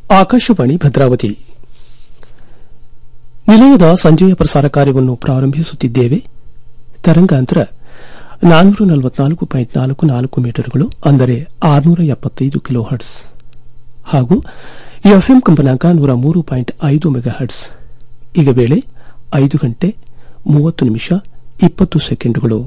ಆಕಾಶವಾಣಿ ಭದ್ರಾವತಿ ನಿಲಯದ ಸಂಜೆಯ ಪ್ರಸಾರ ಕಾರ್ಯವನ್ನು ಪ್ರಾರಂಭಿಸುತ್ತಿದ್ದೇವೆ ತರಂಗಾಂತರ ನಾನ್ನೂರ ನಲವತ್ನಾಲ್ಕು ಪಾಯಿಂಟ್ ನಾಲ್ಕು ನಾಲ್ಕು ಮೀಟರ್ಗಳು ಅಂದರೆ ಆರುನೂರ ಎಪ್ಪತ್ತೈದು ಕಿಲೋ ಹರ್ಟ್ಸ್ ಹಾಗೂ ಎಫ್ಎಂ ಕಂಪನಾಂಕ ನೂರ ಮೂರು ಪಾಯಿಂಟ್ ಐದು ಮೆಗಾ ಹರ್ಟ್ಸ್ ಈಗ ವೇಳೆ ಐದು ಗಂಟೆ ಮೂವತ್ತು ನಿಮಿಷ ಇಪ್ಪತ್ತು ಸೆಕೆಂಡುಗಳು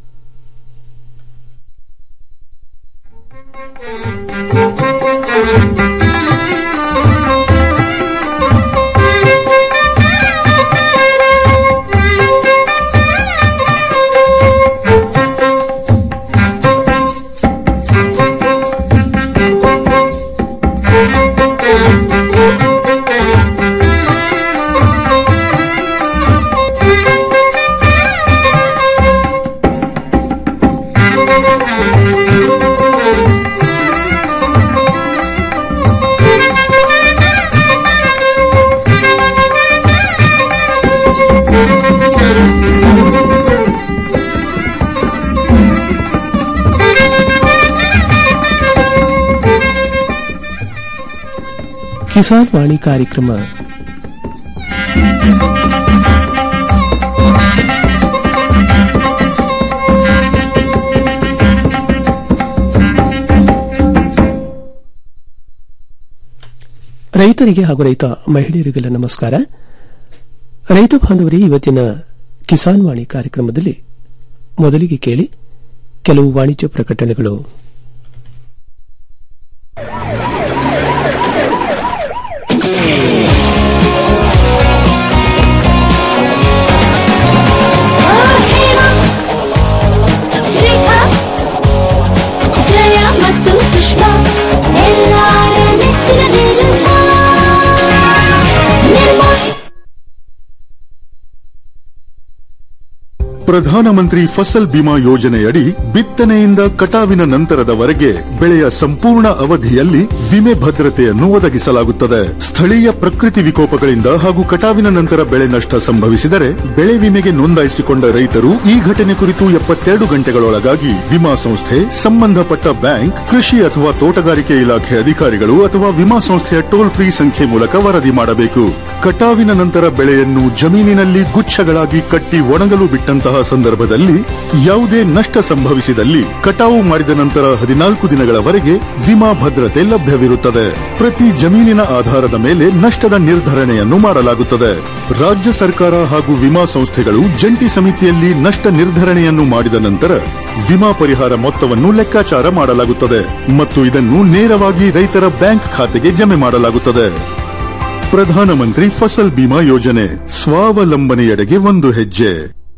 ಕಿಸಾನ್ ವಾಣಿ ಕಾರ್ಯಕ್ರಮ ರೈತರಿಗೆ ಹಾಗೂ ರೈತ ಮಹಿಳೆಯರಿಗೆಲ್ಲ ನಮಸ್ಕಾರ ರೈತ ಬಾಂಧವರೇ ಇವತ್ತಿನ ಕಿಸಾನ್ ವಾಣಿ ಕಾರ್ಯಕ್ರಮದಲ್ಲಿ ಮೊದಲಿಗೆ ಕೇಳಿ ಕೆಲವು ವಾಣಿಜ್ಯ ಪ್ರಕಟಣೆಗಳು ರೇಖಾ ಜಯ ಮತ್ತು ಸುಷ್ಮಾ ಎಲ್ಲಾರ ನೆಚ್ಚಿನ ನಿರ್ಮಾ ನಿರ್ಮಾ ಪ್ರಧಾನಮಂತ್ರಿ ಫಸಲ್ ಬಿಮಾ ಯೋಜನೆಯಡಿ ಬಿತ್ತನೆಯಿಂದ ಕಟಾವಿನ ನಂತರದವರೆಗೆ ಬೆಳೆಯ ಸಂಪೂರ್ಣ ಅವಧಿಯಲ್ಲಿ ವಿಮೆ ಭದ್ರತೆಯನ್ನು ಒದಗಿಸಲಾಗುತ್ತದೆ ಸ್ಥಳೀಯ ಪ್ರಕೃತಿ ವಿಕೋಪಗಳಿಂದ ಹಾಗೂ ಕಟಾವಿನ ನಂತರ ಬೆಳೆ ನಷ್ಟ ಸಂಭವಿಸಿದರೆ ಬೆಳೆ ವಿಮೆಗೆ ನೋಂದಾಯಿಸಿಕೊಂಡ ರೈತರು ಈ ಘಟನೆ ಕುರಿತು ಎಪ್ಪತ್ತೆರಡು ಗಂಟೆಗಳೊಳಗಾಗಿ ವಿಮಾ ಸಂಸ್ಥೆ ಸಂಬಂಧಪಟ್ಟ ಬ್ಯಾಂಕ್ ಕೃಷಿ ಅಥವಾ ತೋಟಗಾರಿಕೆ ಇಲಾಖೆ ಅಧಿಕಾರಿಗಳು ಅಥವಾ ವಿಮಾ ಸಂಸ್ಥೆಯ ಟೋಲ್ ಫ್ರೀ ಸಂಖ್ಯೆ ಮೂಲಕ ವರದಿ ಮಾಡಬೇಕು ಕಟಾವಿನ ನಂತರ ಬೆಳೆಯನ್ನು ಜಮೀನಿನಲ್ಲಿ ಗುಚ್ಛಗಳಾಗಿ ಕಟ್ಟಿ ಒಣಗಲು ಬಿಟ್ಟಂತಹ ಸಂದರ್ಭದಲ್ಲಿ ಯಾವುದೇ ನಷ್ಟ ಸಂಭವಿಸಿದಲ್ಲಿ ಕಟಾವು ಮಾಡಿದ ನಂತರ ಹದಿನಾಲ್ಕು ದಿನಗಳವರೆಗೆ ವಿಮಾ ಭದ್ರತೆ ಲಭ್ಯವಿರುತ್ತದೆ ಪ್ರತಿ ಜಮೀನಿನ ಆಧಾರದ ಮೇಲೆ ನಷ್ಟದ ನಿರ್ಧರಣೆಯನ್ನು ಮಾಡಲಾಗುತ್ತದೆ ರಾಜ್ಯ ಸರ್ಕಾರ ಹಾಗೂ ವಿಮಾ ಸಂಸ್ಥೆಗಳು ಜಂಟಿ ಸಮಿತಿಯಲ್ಲಿ ನಷ್ಟ ನಿರ್ಧರಣೆಯನ್ನು ಮಾಡಿದ ನಂತರ ವಿಮಾ ಪರಿಹಾರ ಮೊತ್ತವನ್ನು ಲೆಕ್ಕಾಚಾರ ಮಾಡಲಾಗುತ್ತದೆ ಮತ್ತು ಇದನ್ನು ನೇರವಾಗಿ ರೈತರ ಬ್ಯಾಂಕ್ ಖಾತೆಗೆ ಜಮೆ ಮಾಡಲಾಗುತ್ತದೆ ಪ್ರಧಾನಮಂತ್ರಿ ಫಸಲ್ ಬಿಮಾ ಯೋಜನೆ ಸ್ವಾವಲಂಬನೆಯೆಡೆಗೆ ಒಂದು ಹೆಜ್ಜೆ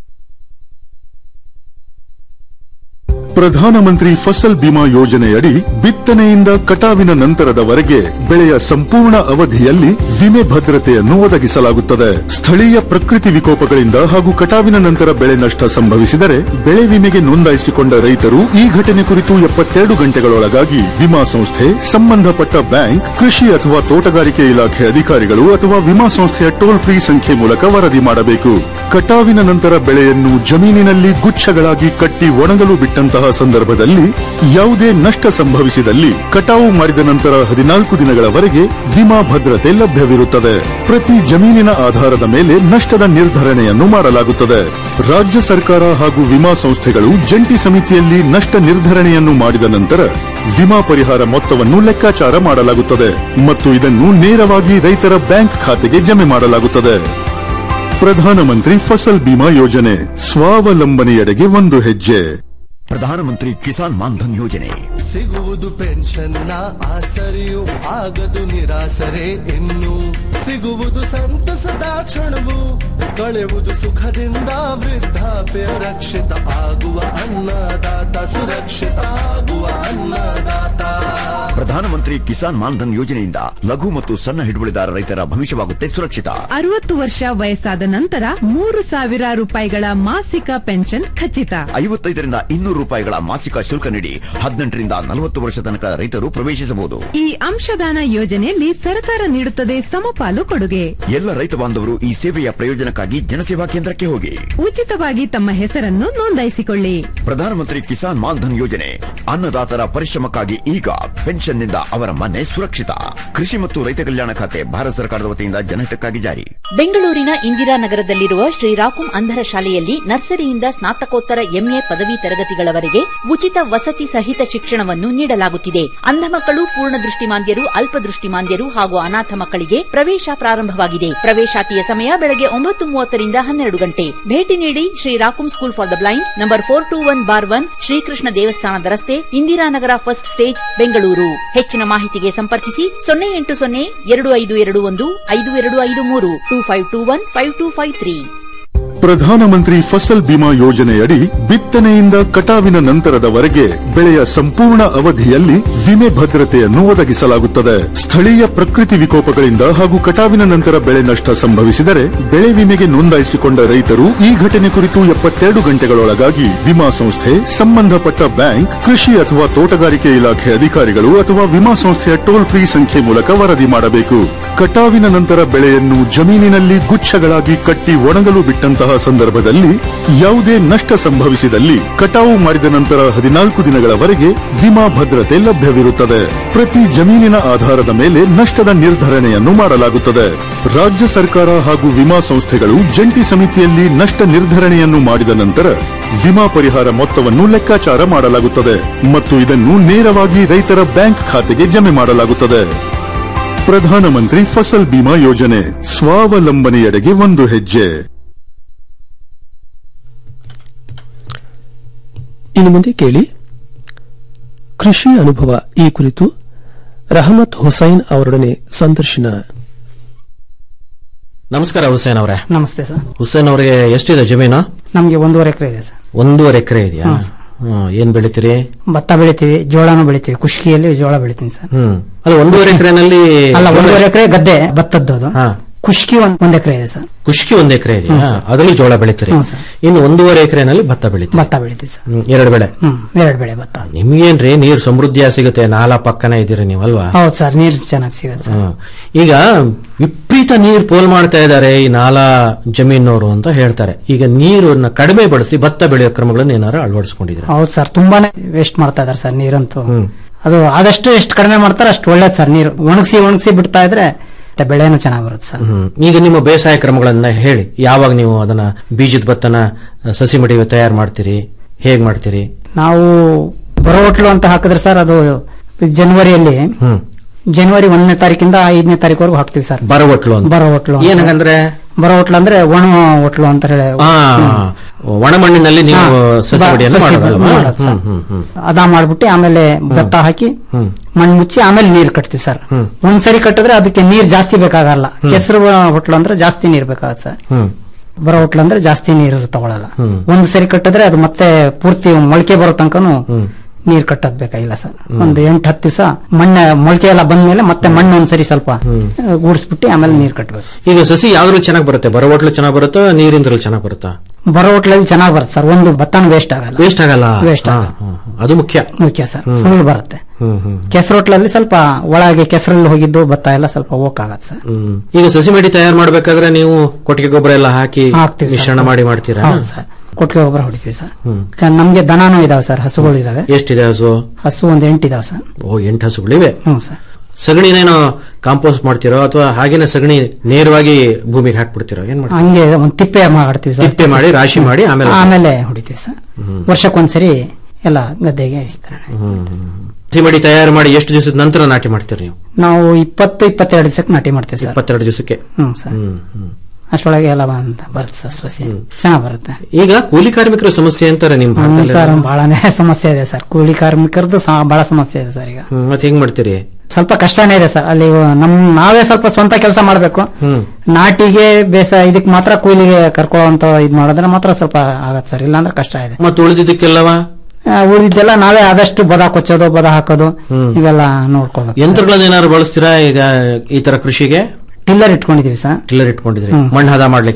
ಪ್ರಧಾನಮಂತ್ರಿ ಫಸಲ್ ಬಿಮಾ ಯೋಜನೆಯಡಿ ಬಿತ್ತನೆಯಿಂದ ಕಟಾವಿನ ನಂತರದವರೆಗೆ ಬೆಳೆಯ ಸಂಪೂರ್ಣ ಅವಧಿಯಲ್ಲಿ ವಿಮೆ ಭದ್ರತೆಯನ್ನು ಒದಗಿಸಲಾಗುತ್ತದೆ ಸ್ಥಳೀಯ ಪ್ರಕೃತಿ ವಿಕೋಪಗಳಿಂದ ಹಾಗೂ ಕಟಾವಿನ ನಂತರ ಬೆಳೆ ನಷ್ಟ ಸಂಭವಿಸಿದರೆ ಬೆಳೆ ವಿಮೆಗೆ ನೋಂದಾಯಿಸಿಕೊಂಡ ರೈತರು ಈ ಘಟನೆ ಕುರಿತು ಎಪ್ಪತ್ತೆರಡು ಗಂಟೆಗಳೊಳಗಾಗಿ ವಿಮಾ ಸಂಸ್ಥೆ ಸಂಬಂಧಪಟ್ಟ ಬ್ಯಾಂಕ್ ಕೃಷಿ ಅಥವಾ ತೋಟಗಾರಿಕೆ ಇಲಾಖೆ ಅಧಿಕಾರಿಗಳು ಅಥವಾ ವಿಮಾ ಸಂಸ್ಥೆಯ ಟೋಲ್ ಫ್ರೀ ಸಂಖ್ಯೆ ಮೂಲಕ ವರದಿ ಮಾಡಬೇಕು ಕಟಾವಿನ ನಂತರ ಬೆಳೆಯನ್ನು ಜಮೀನಿನಲ್ಲಿ ಗುಚ್ಛಗಳಾಗಿ ಕಟ್ಟಿ ಒಣಗಲು ಬಿಟ್ಟಂತಹ ಸಂದರ್ಭದಲ್ಲಿ ಯಾವುದೇ ನಷ್ಟ ಸಂಭವಿಸಿದಲ್ಲಿ ಕಟಾವು ಮಾಡಿದ ನಂತರ ಹದಿನಾಲ್ಕು ದಿನಗಳವರೆಗೆ ವಿಮಾ ಭದ್ರತೆ ಲಭ್ಯವಿರುತ್ತದೆ ಪ್ರತಿ ಜಮೀನಿನ ಆಧಾರದ ಮೇಲೆ ನಷ್ಟದ ನಿರ್ಧರಣೆಯನ್ನು ಮಾಡಲಾಗುತ್ತದೆ ರಾಜ್ಯ ಸರ್ಕಾರ ಹಾಗೂ ವಿಮಾ ಸಂಸ್ಥೆಗಳು ಜಂಟಿ ಸಮಿತಿಯಲ್ಲಿ ನಷ್ಟ ನಿರ್ಧರಣೆಯನ್ನು ಮಾಡಿದ ನಂತರ ವಿಮಾ ಪರಿಹಾರ ಮೊತ್ತವನ್ನು ಲೆಕ್ಕಾಚಾರ ಮಾಡಲಾಗುತ್ತದೆ ಮತ್ತು ಇದನ್ನು ನೇರವಾಗಿ ರೈತರ ಬ್ಯಾಂಕ್ ಖಾತೆಗೆ ಜಮೆ ಮಾಡಲಾಗುತ್ತದೆ ಪ್ರಧಾನಮಂತ್ರಿ ಫಸಲ್ ಬಿಮಾ ಯೋಜನೆ ಸ್ವಾವಲಂಬನೆಯೆಡೆಗೆ ಒಂದು ಹೆಜ್ಜೆ ಪ್ರಧಾನಮಂತ್ರಿ ಕಿಸಾನ್ ಮಾನ್ಧನ್ ಯೋಜನೆ ಸಿಗುವುದು ಪೆನ್ಷನ್ನ ಆಸರೆಯು ಆಗದು ನಿರಾಸರೆ ಇನ್ನು ಸಿಗುವುದು ಸಂತಸದ ಕ್ಷಣವು ಕಳೆಯುವುದು ಸುಖದಿಂದ ವೃದ್ಧಾಪ್ಯ ರಕ್ಷಿತ ಆಗುವ ಅನ್ನದಾತ ಸುರಕ್ಷಿತ ಆಗುವ ಅನ್ನದಾತ ಪ್ರಧಾನಮಂತ್ರಿ ಕಿಸಾನ್ ಮಾನ್ಧನ್ ಯೋಜನೆಯಿಂದ ಲಘು ಮತ್ತು ಸಣ್ಣ ಹಿಡುವಳಿದಾರ ರೈತರ ಭವಿಷ್ಯವಾಗುತ್ತೆ ಸುರಕ್ಷಿತ ಅರವತ್ತು ವರ್ಷ ವಯಸ್ಸಾದ ನಂತರ ಮೂರು ಸಾವಿರ ರೂಪಾಯಿಗಳ ಮಾಸಿಕ ಪೆನ್ಷನ್ ಖಚಿತ ಐವತ್ತೈದರಿಂದ ಇನ್ನೂರು ರೂಪಾಯಿಗಳ ಮಾಸಿಕ ಶುಲ್ಕ ನೀಡಿ ಹದಿನೆಂಟರಿಂದ ನಲವತ್ತು ವರ್ಷ ತನಕ ರೈತರು ಪ್ರವೇಶಿಸಬಹುದು ಈ ಅಂಶದಾನ ಯೋಜನೆಯಲ್ಲಿ ಸರ್ಕಾರ ನೀಡುತ್ತದೆ ಸಮಪಾಲು ಕೊಡುಗೆ ಎಲ್ಲ ರೈತ ಬಾಂಧವರು ಈ ಸೇವೆಯ ಪ್ರಯೋಜನಕ್ಕಾಗಿ ಜನಸೇವಾ ಕೇಂದ್ರಕ್ಕೆ ಹೋಗಿ ಉಚಿತವಾಗಿ ತಮ್ಮ ಹೆಸರನ್ನು ನೋಂದಾಯಿಸಿಕೊಳ್ಳಿ ಪ್ರಧಾನಮಂತ್ರಿ ಕಿಸಾನ್ ಮಾನ್ಧನ್ ಯೋಜನೆ ಅನ್ನದಾತರ ಪರಿಶ್ರಮಕ್ಕಾಗಿ ಈಗ ಪೆನ್ಷನ್ನಿಂದ ಅವರ ಮನೆ ಸುರಕ್ಷಿತ ಕೃಷಿ ಮತ್ತು ರೈತ ಕಲ್ಯಾಣ ಖಾತೆ ಭಾರತ ಸರ್ಕಾರದ ವತಿಯಿಂದ ಜನಹಿತಕ್ಕಾಗಿ ಜಾರಿ ಬೆಂಗಳೂರಿನ ಇಂದಿರಾನಗರದಲ್ಲಿರುವ ಶ್ರೀರಾಕುಂ ಅಂಧರ ಶಾಲೆಯಲ್ಲಿ ನರ್ಸರಿಯಿಂದ ಸ್ನಾತಕೋತ್ತರ ಎಂಎ ಪದವಿ ತರಗತಿಗಳವರೆಗೆ ಉಚಿತ ವಸತಿ ಸಹಿತ ಶಿಕ್ಷಣವನ್ನು ನೀಡಲಾಗುತ್ತಿದೆ ಅಂಧ ಮಕ್ಕಳು ಪೂರ್ಣ ದೃಷ್ಟಿಮಾಂದ್ಯರು ಅಲ್ಪದೃಷ್ಟಿಮಾಂದ್ಯರು ಹಾಗೂ ಅನಾಥ ಮಕ್ಕಳಿಗೆ ಪ್ರವೇಶ ಪ್ರಾರಂಭವಾಗಿದೆ ಪ್ರವೇಶಾತಿಯ ಸಮಯ ಬೆಳಗ್ಗೆ ಒಂಬತ್ತು ಮೂವತ್ತರಿಂದ ಹನ್ನೆರಡು ಗಂಟೆ ಭೇಟಿ ನೀಡಿ ಶ್ರೀರಾಕುಂ school for the blind number four two one bar one Srikrishna ದೇವಸ್ಥಾನದ ರಸ್ತೆ ಇಂದಿರಾನಗರ ಫಸ್ಟ್ ಸ್ಟೇಜ್ ಬೆಂಗಳೂರು ಹೆಚ್ಚಿನ ಮಾಹಿತಿಗೆ ಸಂಪರ್ಕಿಸಿ ಸೊನ್ನೆ ಎಂಟು ಸೊನ್ನೆ ಎರಡು ಐದು ಎರಡು ಒಂದು ಐದು ಎರಡು ಐದು ಮೂರು two five two one five two five three Pradhanmantri Fasal Bima ಯೋಜನೆಯಡಿ ಬಿತ್ತನೆಯಿಂದ ಕಟಾವಿನ ನಂತರದವರೆಗೆ ಬೆಳೆಯ ಸಂಪೂರ್ಣ ಅವಧಿಯಲ್ಲಿ ವಿಮೆ ಭದ್ರತೆಯನ್ನು ಒದಗಿಸಲಾಗುತ್ತದೆ ಸ್ಥಳೀಯ ಪ್ರಕೃತಿ ವಿಕೋಪಗಳಿಂದ ಹಾಗೂ ಕಟಾವಿನ ನಂತರ ಬೆಳೆ ನಷ್ಟ ಸಂಭವಿಸಿದರೆ ಬೆಳೆ ವಿಮೆಗೆ ನೋಂದಾಯಿಸಿಕೊಂಡ ರೈತರು ಈ ಘಟನೆ ಕುರಿತು ಎಪ್ಪತ್ತೆರಡು ಗಂಟೆಗಳೊಳಗಾಗಿ ವಿಮಾ ಸಂಸ್ಥೆ ಸಂಬಂಧಪಟ್ಟ ಬ್ಯಾಂಕ್ ಕೃಷಿ ಅಥವಾ ತೋಟಗಾರಿಕೆ ಇಲಾಖೆ ಅಧಿಕಾರಿಗಳು ಅಥವಾ ವಿಮಾ ಸಂಸ್ಥೆಯ ಟೋಲ್ ಫ್ರೀ ಸಂಖ್ಯೆ ಮೂಲಕ ವರದಿ ಮಾಡಬೇಕು ಕಟಾವಿನ ನಂತರ ಬೆಳೆಯನ್ನು ಜಮೀನಿನಲ್ಲಿ ಗುಚ್ಛಗಳಾಗಿ ಕಟ್ಟಿ ಒಣಗಲು ಬಿಟ್ಟಂತಹ ಸಂದರ್ಭದಲ್ಲಿ ಯಾವುದೇ ನಷ್ಟ ಸಂಭವಿಸಿದಲ್ಲಿ ಕಟಾವು ಮಾಡಿದ ನಂತರ ಹದಿನಾಲ್ಕು ದಿನಗಳವರೆಗೆ ವಿಮಾ ಭದ್ರತೆ ಲಭ್ಯವಿರುತ್ತದೆ ಪ್ರತಿ ಜಮೀನಿನ ಆಧಾರದ ಮೇಲೆ ನಷ್ಟದ ನಿರ್ಧರಣೆಯನ್ನು ಮಾಡಲಾಗುತ್ತದೆ ರಾಜ್ಯ ಸರ್ಕಾರ ಹಾಗೂ ವಿಮಾ ಸಂಸ್ಥೆಗಳು ಜಂಟಿ ಸಮಿತಿಯಲ್ಲಿ ನಷ್ಟ ನಿರ್ಧರಣೆಯನ್ನು ಮಾಡಿದ ನಂತರ ವಿಮಾ ಪರಿಹಾರ ಮೊತ್ತವನ್ನು ಲೆಕ್ಕಾಚಾರ ಮಾಡಲಾಗುತ್ತದೆ ಮತ್ತು ಇದನ್ನು ನೇರವಾಗಿ ರೈತರ ಬ್ಯಾಂಕ್ ಖಾತೆಗೆ ಜಮೆ ಮಾಡಲಾಗುತ್ತದೆ ಪ್ರಧಾನಮಂತ್ರಿ ಫಸಲ್ ಬಿಮಾ ಯೋಜನೆ ಸ್ವಾವಲಂಬನೆಯೆಡೆಗೆ ಒಂದು ಹೆಜ್ಜೆ ಇನ್ನು ಮುಂದೆ ಕೇಳಿ ಕೃಷಿ ಅನುಭವ ಈ ಕುರಿತು ರಹಮತ್ ಹುಸೈನ್ ಅವರೊಡನೆ ಸಂದರ್ಶನ ನಮಸ್ಕಾರ ಹುಸೇನ್ ಅವರೇ ನಮಸ್ತೆ ಸರ್ ಹುಸೇನ್ ಅವರಿಗೆ ಎಷ್ಟಿದೆ ಜಮೀನು ನಮ್ಗೆ ಒಂದೂವರೆ ಎಕರೆ ಇದೆ ಸರ್ ಒಂದೂವರೆ ಎಕರೆ ಇದೆಯಾ ಹಾ, ಸರ್. ಹ್ಮ್, ಏನ್ ಬೆಳಿತೀರಿ ಭತ್ತ ಬೆಳಿತೀವಿ ಜೋಳನೂ ಬೆಳಿತೀವಿ ಕುಷ್ಕಿಯಲ್ಲಿ ಜೋಳ ಬೆಳಿತೀನಿ ಸರ್ ಹ್ಮ್ ಅದು ಒಂದೂವರೆ ಎಕರೆನಲ್ಲಿ ಅಲ್ಲ ಒಂದೂವರೆ ಎಕರೆ ಗದ್ದೆ ಭತ್ತದ್ದು ಅದು ಹಾ. ಕುಷ್ಕಿ ಒಂದ್ ಒಂದ್ ಎಕರೆ ಇದೆ ಸರ್ ಕುಷ್ಕಿ ಒಂದ್ ಎಕರೆ ಇದೆಯಾ ಹ್ಮ್, ಸರ್. ಅದರಲ್ಲಿ ಜೋಳ ಬೆಳಿತೀರಿ ಹ್ಮ್, ಸರ್. ಇನ್ನು ಒಂದೂವರೆ ಎಕರೆನಲ್ಲಿ ಭತ್ತ ಬೆಳಿತೀರಿ ಭತ್ತ ಬೆಳಿತೀವಿ ಸರ್ ಹ್ಮ್, ಎರಡು ಬೆಳೆ ಹ್ಮ್ ಎರಡು ಬೆಳೆ ಭತ್ತ ನಿಮ್ಗೇನ್ರಿ ನೀರ್ ಸಮೃದ್ಧಿಯಾಗಿ ಸಿಗುತ್ತೆ ನಾಲಾ ಪಕ್ಕನೇ ಇದೀರಿ ನೀವಲ್ವಾ ಹೌದು ಸರ್ ನೀರು ಚೆನ್ನಾಗಿ ಸಿಗುತ್ತೆ ಸರ್ ಹ್ಮ್. ಈಗ ವಿಪರೀತ ನೀರ್ ಪೋಲ್ ಮಾಡ್ತಾ ಇದ್ದಾರೆ ಈ ನಾಲಾ ಜಮೀನವರು ಅಂತ ಹೇಳ್ತಾರೆ ಈಗ ನೀರನ್ನ ಕಡಿಮೆ ಬಳಸಿ ಭತ್ತ ಬೆಳೆಯೋ ಕ್ರಮಗಳನ್ನು ಏನಾರು ಅಳವಡಿಸ್ಕೊಂಡಿದ್ರೆ ಹೌದು ಸರ್ ತುಂಬಾನೇ ವೇಸ್ಟ್ ಮಾಡ್ತಾ ಇದಾರೆ ಸರ್ ನೀರಂತೂ ಹ್ಮ್. ಅದು ಆದಷ್ಟು ಎಷ್ಟು ಕಡಿಮೆ ಮಾಡ್ತಾರೆ ಅಷ್ಟು ಒಳ್ಳೇದು ಸರ್ ನೀರು ಒಣಗಿಸಿ ಒಣಗಿಸಿ ಬಿಡ್ತಾ ಇದ್ರೆ ಮತ್ತೆ ಬೆಳೆನೂ ಚೆನ್ನಾಗಿ ಬರುತ್ತೆ ಸರ್ ಹ್ಮ್. ಈಗ ನಿಮ್ಮ ಬೇಸಾಯ ಕ್ರಮಗಳನ್ನ ಹೇಳಿ ಯಾವಾಗ ನೀವು ಅದನ್ನ ಬೀಜದ ಭತ್ತನ ಅಹ್, ಸಸಿ ಮಡಿ ತಯಾರು ಮಾಡ್ತೀರಿ ಹೇಗ್ ಮಾಡ್ತೀರಿ ನಾವು ಬರೋ ಹೋಟ್ಲು ಅಂತ ಹಾಕಿದ್ರೆ ಸರ್ ಅದು ಜನವರಿಯಲ್ಲಿ ಹ್ಮ್ ಜನವರಿ ಒಂದನೇ ತಾರೀಕಿಂದ ಐದನೇ ತಾರೀಕುವರೆಗೂ ಹಾಕ್ತಿವಿ ಸರ್ ಬರ ಒಟ್ಲು ಅಂತ ಬರೋ ಹೋಟ್ಲು ಅಂತ. ಏನಂದ್ರೆ ಬರೋ ಹೋಟ್ಲು ಅಂದ್ರೆ ಒಣ ಹೋಟ್ಲು ಅಂತ ಹೇಳಿ ಆ ಒಣ ಮಣ್ಣಿನಲ್ಲಿ ನೀವು ಹಾ, ಸಸಿ ಬ- ಮಡಿಯನ್ನು ಸಸಿ ಮಾಡೋದಲ್ವಾ? ಮಾಡೋದು ಸರ್. ಹ್ಮ್, ಹ್ಮ್, ಹ್ಮ್. ಅದ ಮಾಡ್ಬಿಟ್ಟು ಆಮೇಲೆ ಭತ್ತ ಹಾಕಿ ಹ್ಮ್. ಮಣ್ಣು ಮುಚ್ಚಿ ಆಮೇಲೆ ನೀರ್ ಕಟ್ತೀವಿ ಸರ್ ಹ್ಮ್. ಒಂದ್ಸರಿ ಕಟ್ಟಿದ್ರೆ ಅದಕ್ಕೆ ನೀರ್ ಜಾಸ್ತಿ ಬೇಕಾಗಲ್ಲ ಕೆಸರು ಹೋಟ್ಲು ಅಂದ್ರೆ ಜಾಸ್ತಿ ನೀರ್ ಬೇಕಾಗತ್ತೆ ಸರ್ ಹ್ಮ್ ಬರೋ ಹೋಟ್ಲು ಅಂದ್ರೆ ಜಾಸ್ತಿ ನೀರು ತಗೊಳಲ್ಲ ಹ್ಮ್. ಒಂದ್ ಸರಿ ಕಟ್ಟಿದ್ರೆ ಅದು ಮತ್ತೆ ಪೂರ್ತಿ ಮೊಳಕೆ ಬರೋ ತನಕನು ಹ್ಮ್. ನೀರ್ ಕಟ್ಟೋದ್ ಬೇಕಾಗಿಲ್ಲ ಸರ್ ಒಂದು ಎಂಟು ಹತ್ತು ದಿವಸ ಮಣ್ಣ ಮೊಳಕೆ ಎಲ್ಲ ಬಂದ್ಮೇಲೆ ಮತ್ತೆ ಮಣ್ಣು ಒಂದ್ಸರಿ ಸ್ವಲ್ಪ ಗೂಡಿಸ್ಬಿಟ್ಟು ಆಮೇಲೆ ನೀರ್ ಕಟ್ಟಬೇಕು ಈಗ ಸಸಿ ಯಾವ್ದ್ರಲ್ಲಿ ಚೆನ್ನಾಗಿ ಬರುತ್ತೆ ಬರ ಒಟ್ಲು ಚೆನ್ನಾಗಿ ಬರುತ್ತಾ ನೀರಿಂದ್ರಲ್ಲಿ ಚೆನ್ನಾಗಿ ಬರುತ್ತಾ ಬರೋ ಹೋಟ್ಲಲ್ಲಿ ಚೆನ್ನಾಗಿ ಬರುತ್ತೆ ಸರ್ ಒಂದು ಭತ್ತನ ವೇಸ್ಟ್ ಆಗಲ್ಲ ವೇಸ್ಟ್ ಆಗಲ್ಲ ವೇಸ್ಟ್ ಹಾ, ಆಗಲ್ಲ ಹಾ, ಹಾ. ಅದು ಮುಖ್ಯ ಮುಖ್ಯ ಸರ್ ಫುಲ್ ಬರುತ್ತೆ ಹ್ಮ್ ಹ್ಮ್ ಕೆಸರು ಹೋಟ್ಲಲ್ಲಿ ಸ್ವಲ್ಪ ಒಳಗೆ ಕೆಸರಲ್ಲಿ ಹೋಗಿದ್ದು ಭತ್ತ ಎಲ್ಲ ಸ್ವಲ್ಪ ಓಕ್ ಆಗತ್ತೆ ಸರ್ ಹ್ಮ್. ಈಗ ಸಸಿ ಮಡಿ ತಯಾರು ಮಾಡ್ಬೇಕಾದ್ರೆ ನೀವು ಕೊಟ್ಟಿಗೆ ಗೊಬ್ಬರ ಎಲ್ಲ ಹಾಕಿ ಹಾಕ್ತಿವಿ ಸರ್. ಮಿಶ್ರಣ ಮಾಡಿ ಮಾಡ್ತೀರಾ ಹೌದು ಸರ್ ಕೊಟ್ಟಿಗೆ ಗೊಬ್ಬರ ಹೊಡಿತೀವಿ ಸರ್ ಹ್ಮ್. ಕ- ನಮ್ಗೆ ದನಾನು ಇದಾವೆ ಸರ್ ಹಸುಗಳು ಇದಾವೆ ಎಷ್ಟಿದೆ ಹಸು ಹಸು ಒಂದ್ ಎಂಟು ಇದಾವೆ ಸರ್ ಓ ಎಂಟು ಹಸುಗಳಿವೆ ಹ್ಞೂ ಸರ್ ಸಗಣಿನೇನೋ ಕಾಂಪೋಸ್ಟ್ ಮಾಡ್ತಿರೋ ಅಥವಾ ಹಾಗೇನೆ ಸಗಣಿ ನೇರವಾಗಿ ಭೂಮಿಗೆ ಹಾಕ್ಬಿಡ್ತಿರೋ ಏನ್ ಮಾಡ್ತೀರಾ ಹಂಗೆ ಒಂದ್ ತಿಪ್ಪೆ ಮಾಡ್ತೀವಿ ಸರ್ ತಿಪ್ಪೆ ಮಾಡಿ ರಾಶಿ ಮಾಡಿ ಆಮೇಲೆ ಆಮೇಲೆ ಹೊಡಿತೀವಿ ಸರ್ ವರ್ಷಕ್ಕೊಂದ್ಸರಿ ಎಲ್ಲ ಗದ್ದೆಗೆ ವಿಸ್ತರಣೆ ಸಸಿ ಮಡಿ ತಯಾರು ಮಾಡಿ ಎಷ್ಟು ದಿವಸದ ನಂತರ ನಾಟಿ ಮಾಡ್ತೀರಿ ನೀವು ನಾವು ಇಪ್ಪತ್ತು ಇಪ್ಪತ್ತೆರಡು ದಿವಸಕ್ಕೆ ನಾಟಿ ಮಾಡ್ತೀವಿ ಸರ್ ಇಪ್ಪತ್ತೆರಡು ದಿವಸಕ್ಕೆ ಹ್ಮ್ ಸರ್ ಹ್ಮ್ ಹ್ಮ್ ಅಷ್ಟೊಳಗೆ ಎಲ್ಲ ಬಂದ ಬರುತ್ತೆ ಸರ್ ಸೊಸೆ ಚೆನ್ನಾಗ್ ಬರುತ್ತೆ ಈಗ ಕೂಲಿ ಕಾರ್ಮಿಕರ ಸಮಸ್ಯೆ ಅಂತಾರೆ ನಿಮ್ ಹ್ಮ್ ಭಾರತದಲ್ಲಿ ಸರ್ ಬಹಳನೇ ಸಮಸ್ಯೆ ಇದೆ ಸರ್ ಕೂಲಿ ಕಾರ್ಮಿಕರದ್ದು ಸಹ ಬಹಳ ಸಮಸ್ಯೆ ಇದೆ ಸರ್ ಈಗ ಹ್ಮ್, ಮತ್ತೆ ಹೆಂಗ್ ಮಾಡ್ತೀರಿ ಸ್ವಲ್ಪ ಕಷ್ಟನೇ ಇದೆ ಸರ್ ಅಲ್ಲಿ ನಮ್ ನಾವೇ ಸ್ವಲ್ಪ ಸ್ವಂತ ಕೆಲಸ ಮಾಡಬೇಕು ಹ್ಮ್ ನಾಟಿಗೆ ಬೇಸ ಇದಕ್ ಮಾತ್ರ ಕೂಲಿಗೆ ಕರ್ಕೊಳ್ಳುವಂತ ಇದ್ ಮಾಡಿದ್ರೆ ಮಾತ್ರ ಸ್ವಲ್ಪ ಆಗತ್ತೆ ಸರ್ ಇಲ್ಲಾಂದ್ರೆ ಕಷ್ಟ ಇದೆ ಮತ್ತೆ ಉಳಿದಿದ್ದಕ್ಕೆಲ್ಲವ ಆ, ಉಳಿದಿದ್ದೆಲ್ಲ ನಾವೇ ಆದಷ್ಟು ಬದ ಕೊಚ್ಚೋದು ಬದ ಹಾಕೋದು ಹ್ಮ್. ಇವೆಲ್ಲ ನೋಡ್ಕೊಳ್ಬೇಕು ಯಂತ್ರಗಳನ್ನ ಏನಾದ್ರು ಬಳಸ್ತೀರಾ ಈಗ ಈ ತರ ಕೃಷಿಗೆ ಟಿಲ್ಲರ್ ಇಟ್ಕೊಂಡಿದೀವಿ ಸರ್ ಟಿಲ್ಲರ್ ಇಟ್ಕೊಂಡಿದ್ರಿ ಹ್ಮ್. ಮಣ್ಣು ಹದ ಮಾಡ್ಲಿಕ್ಕೆ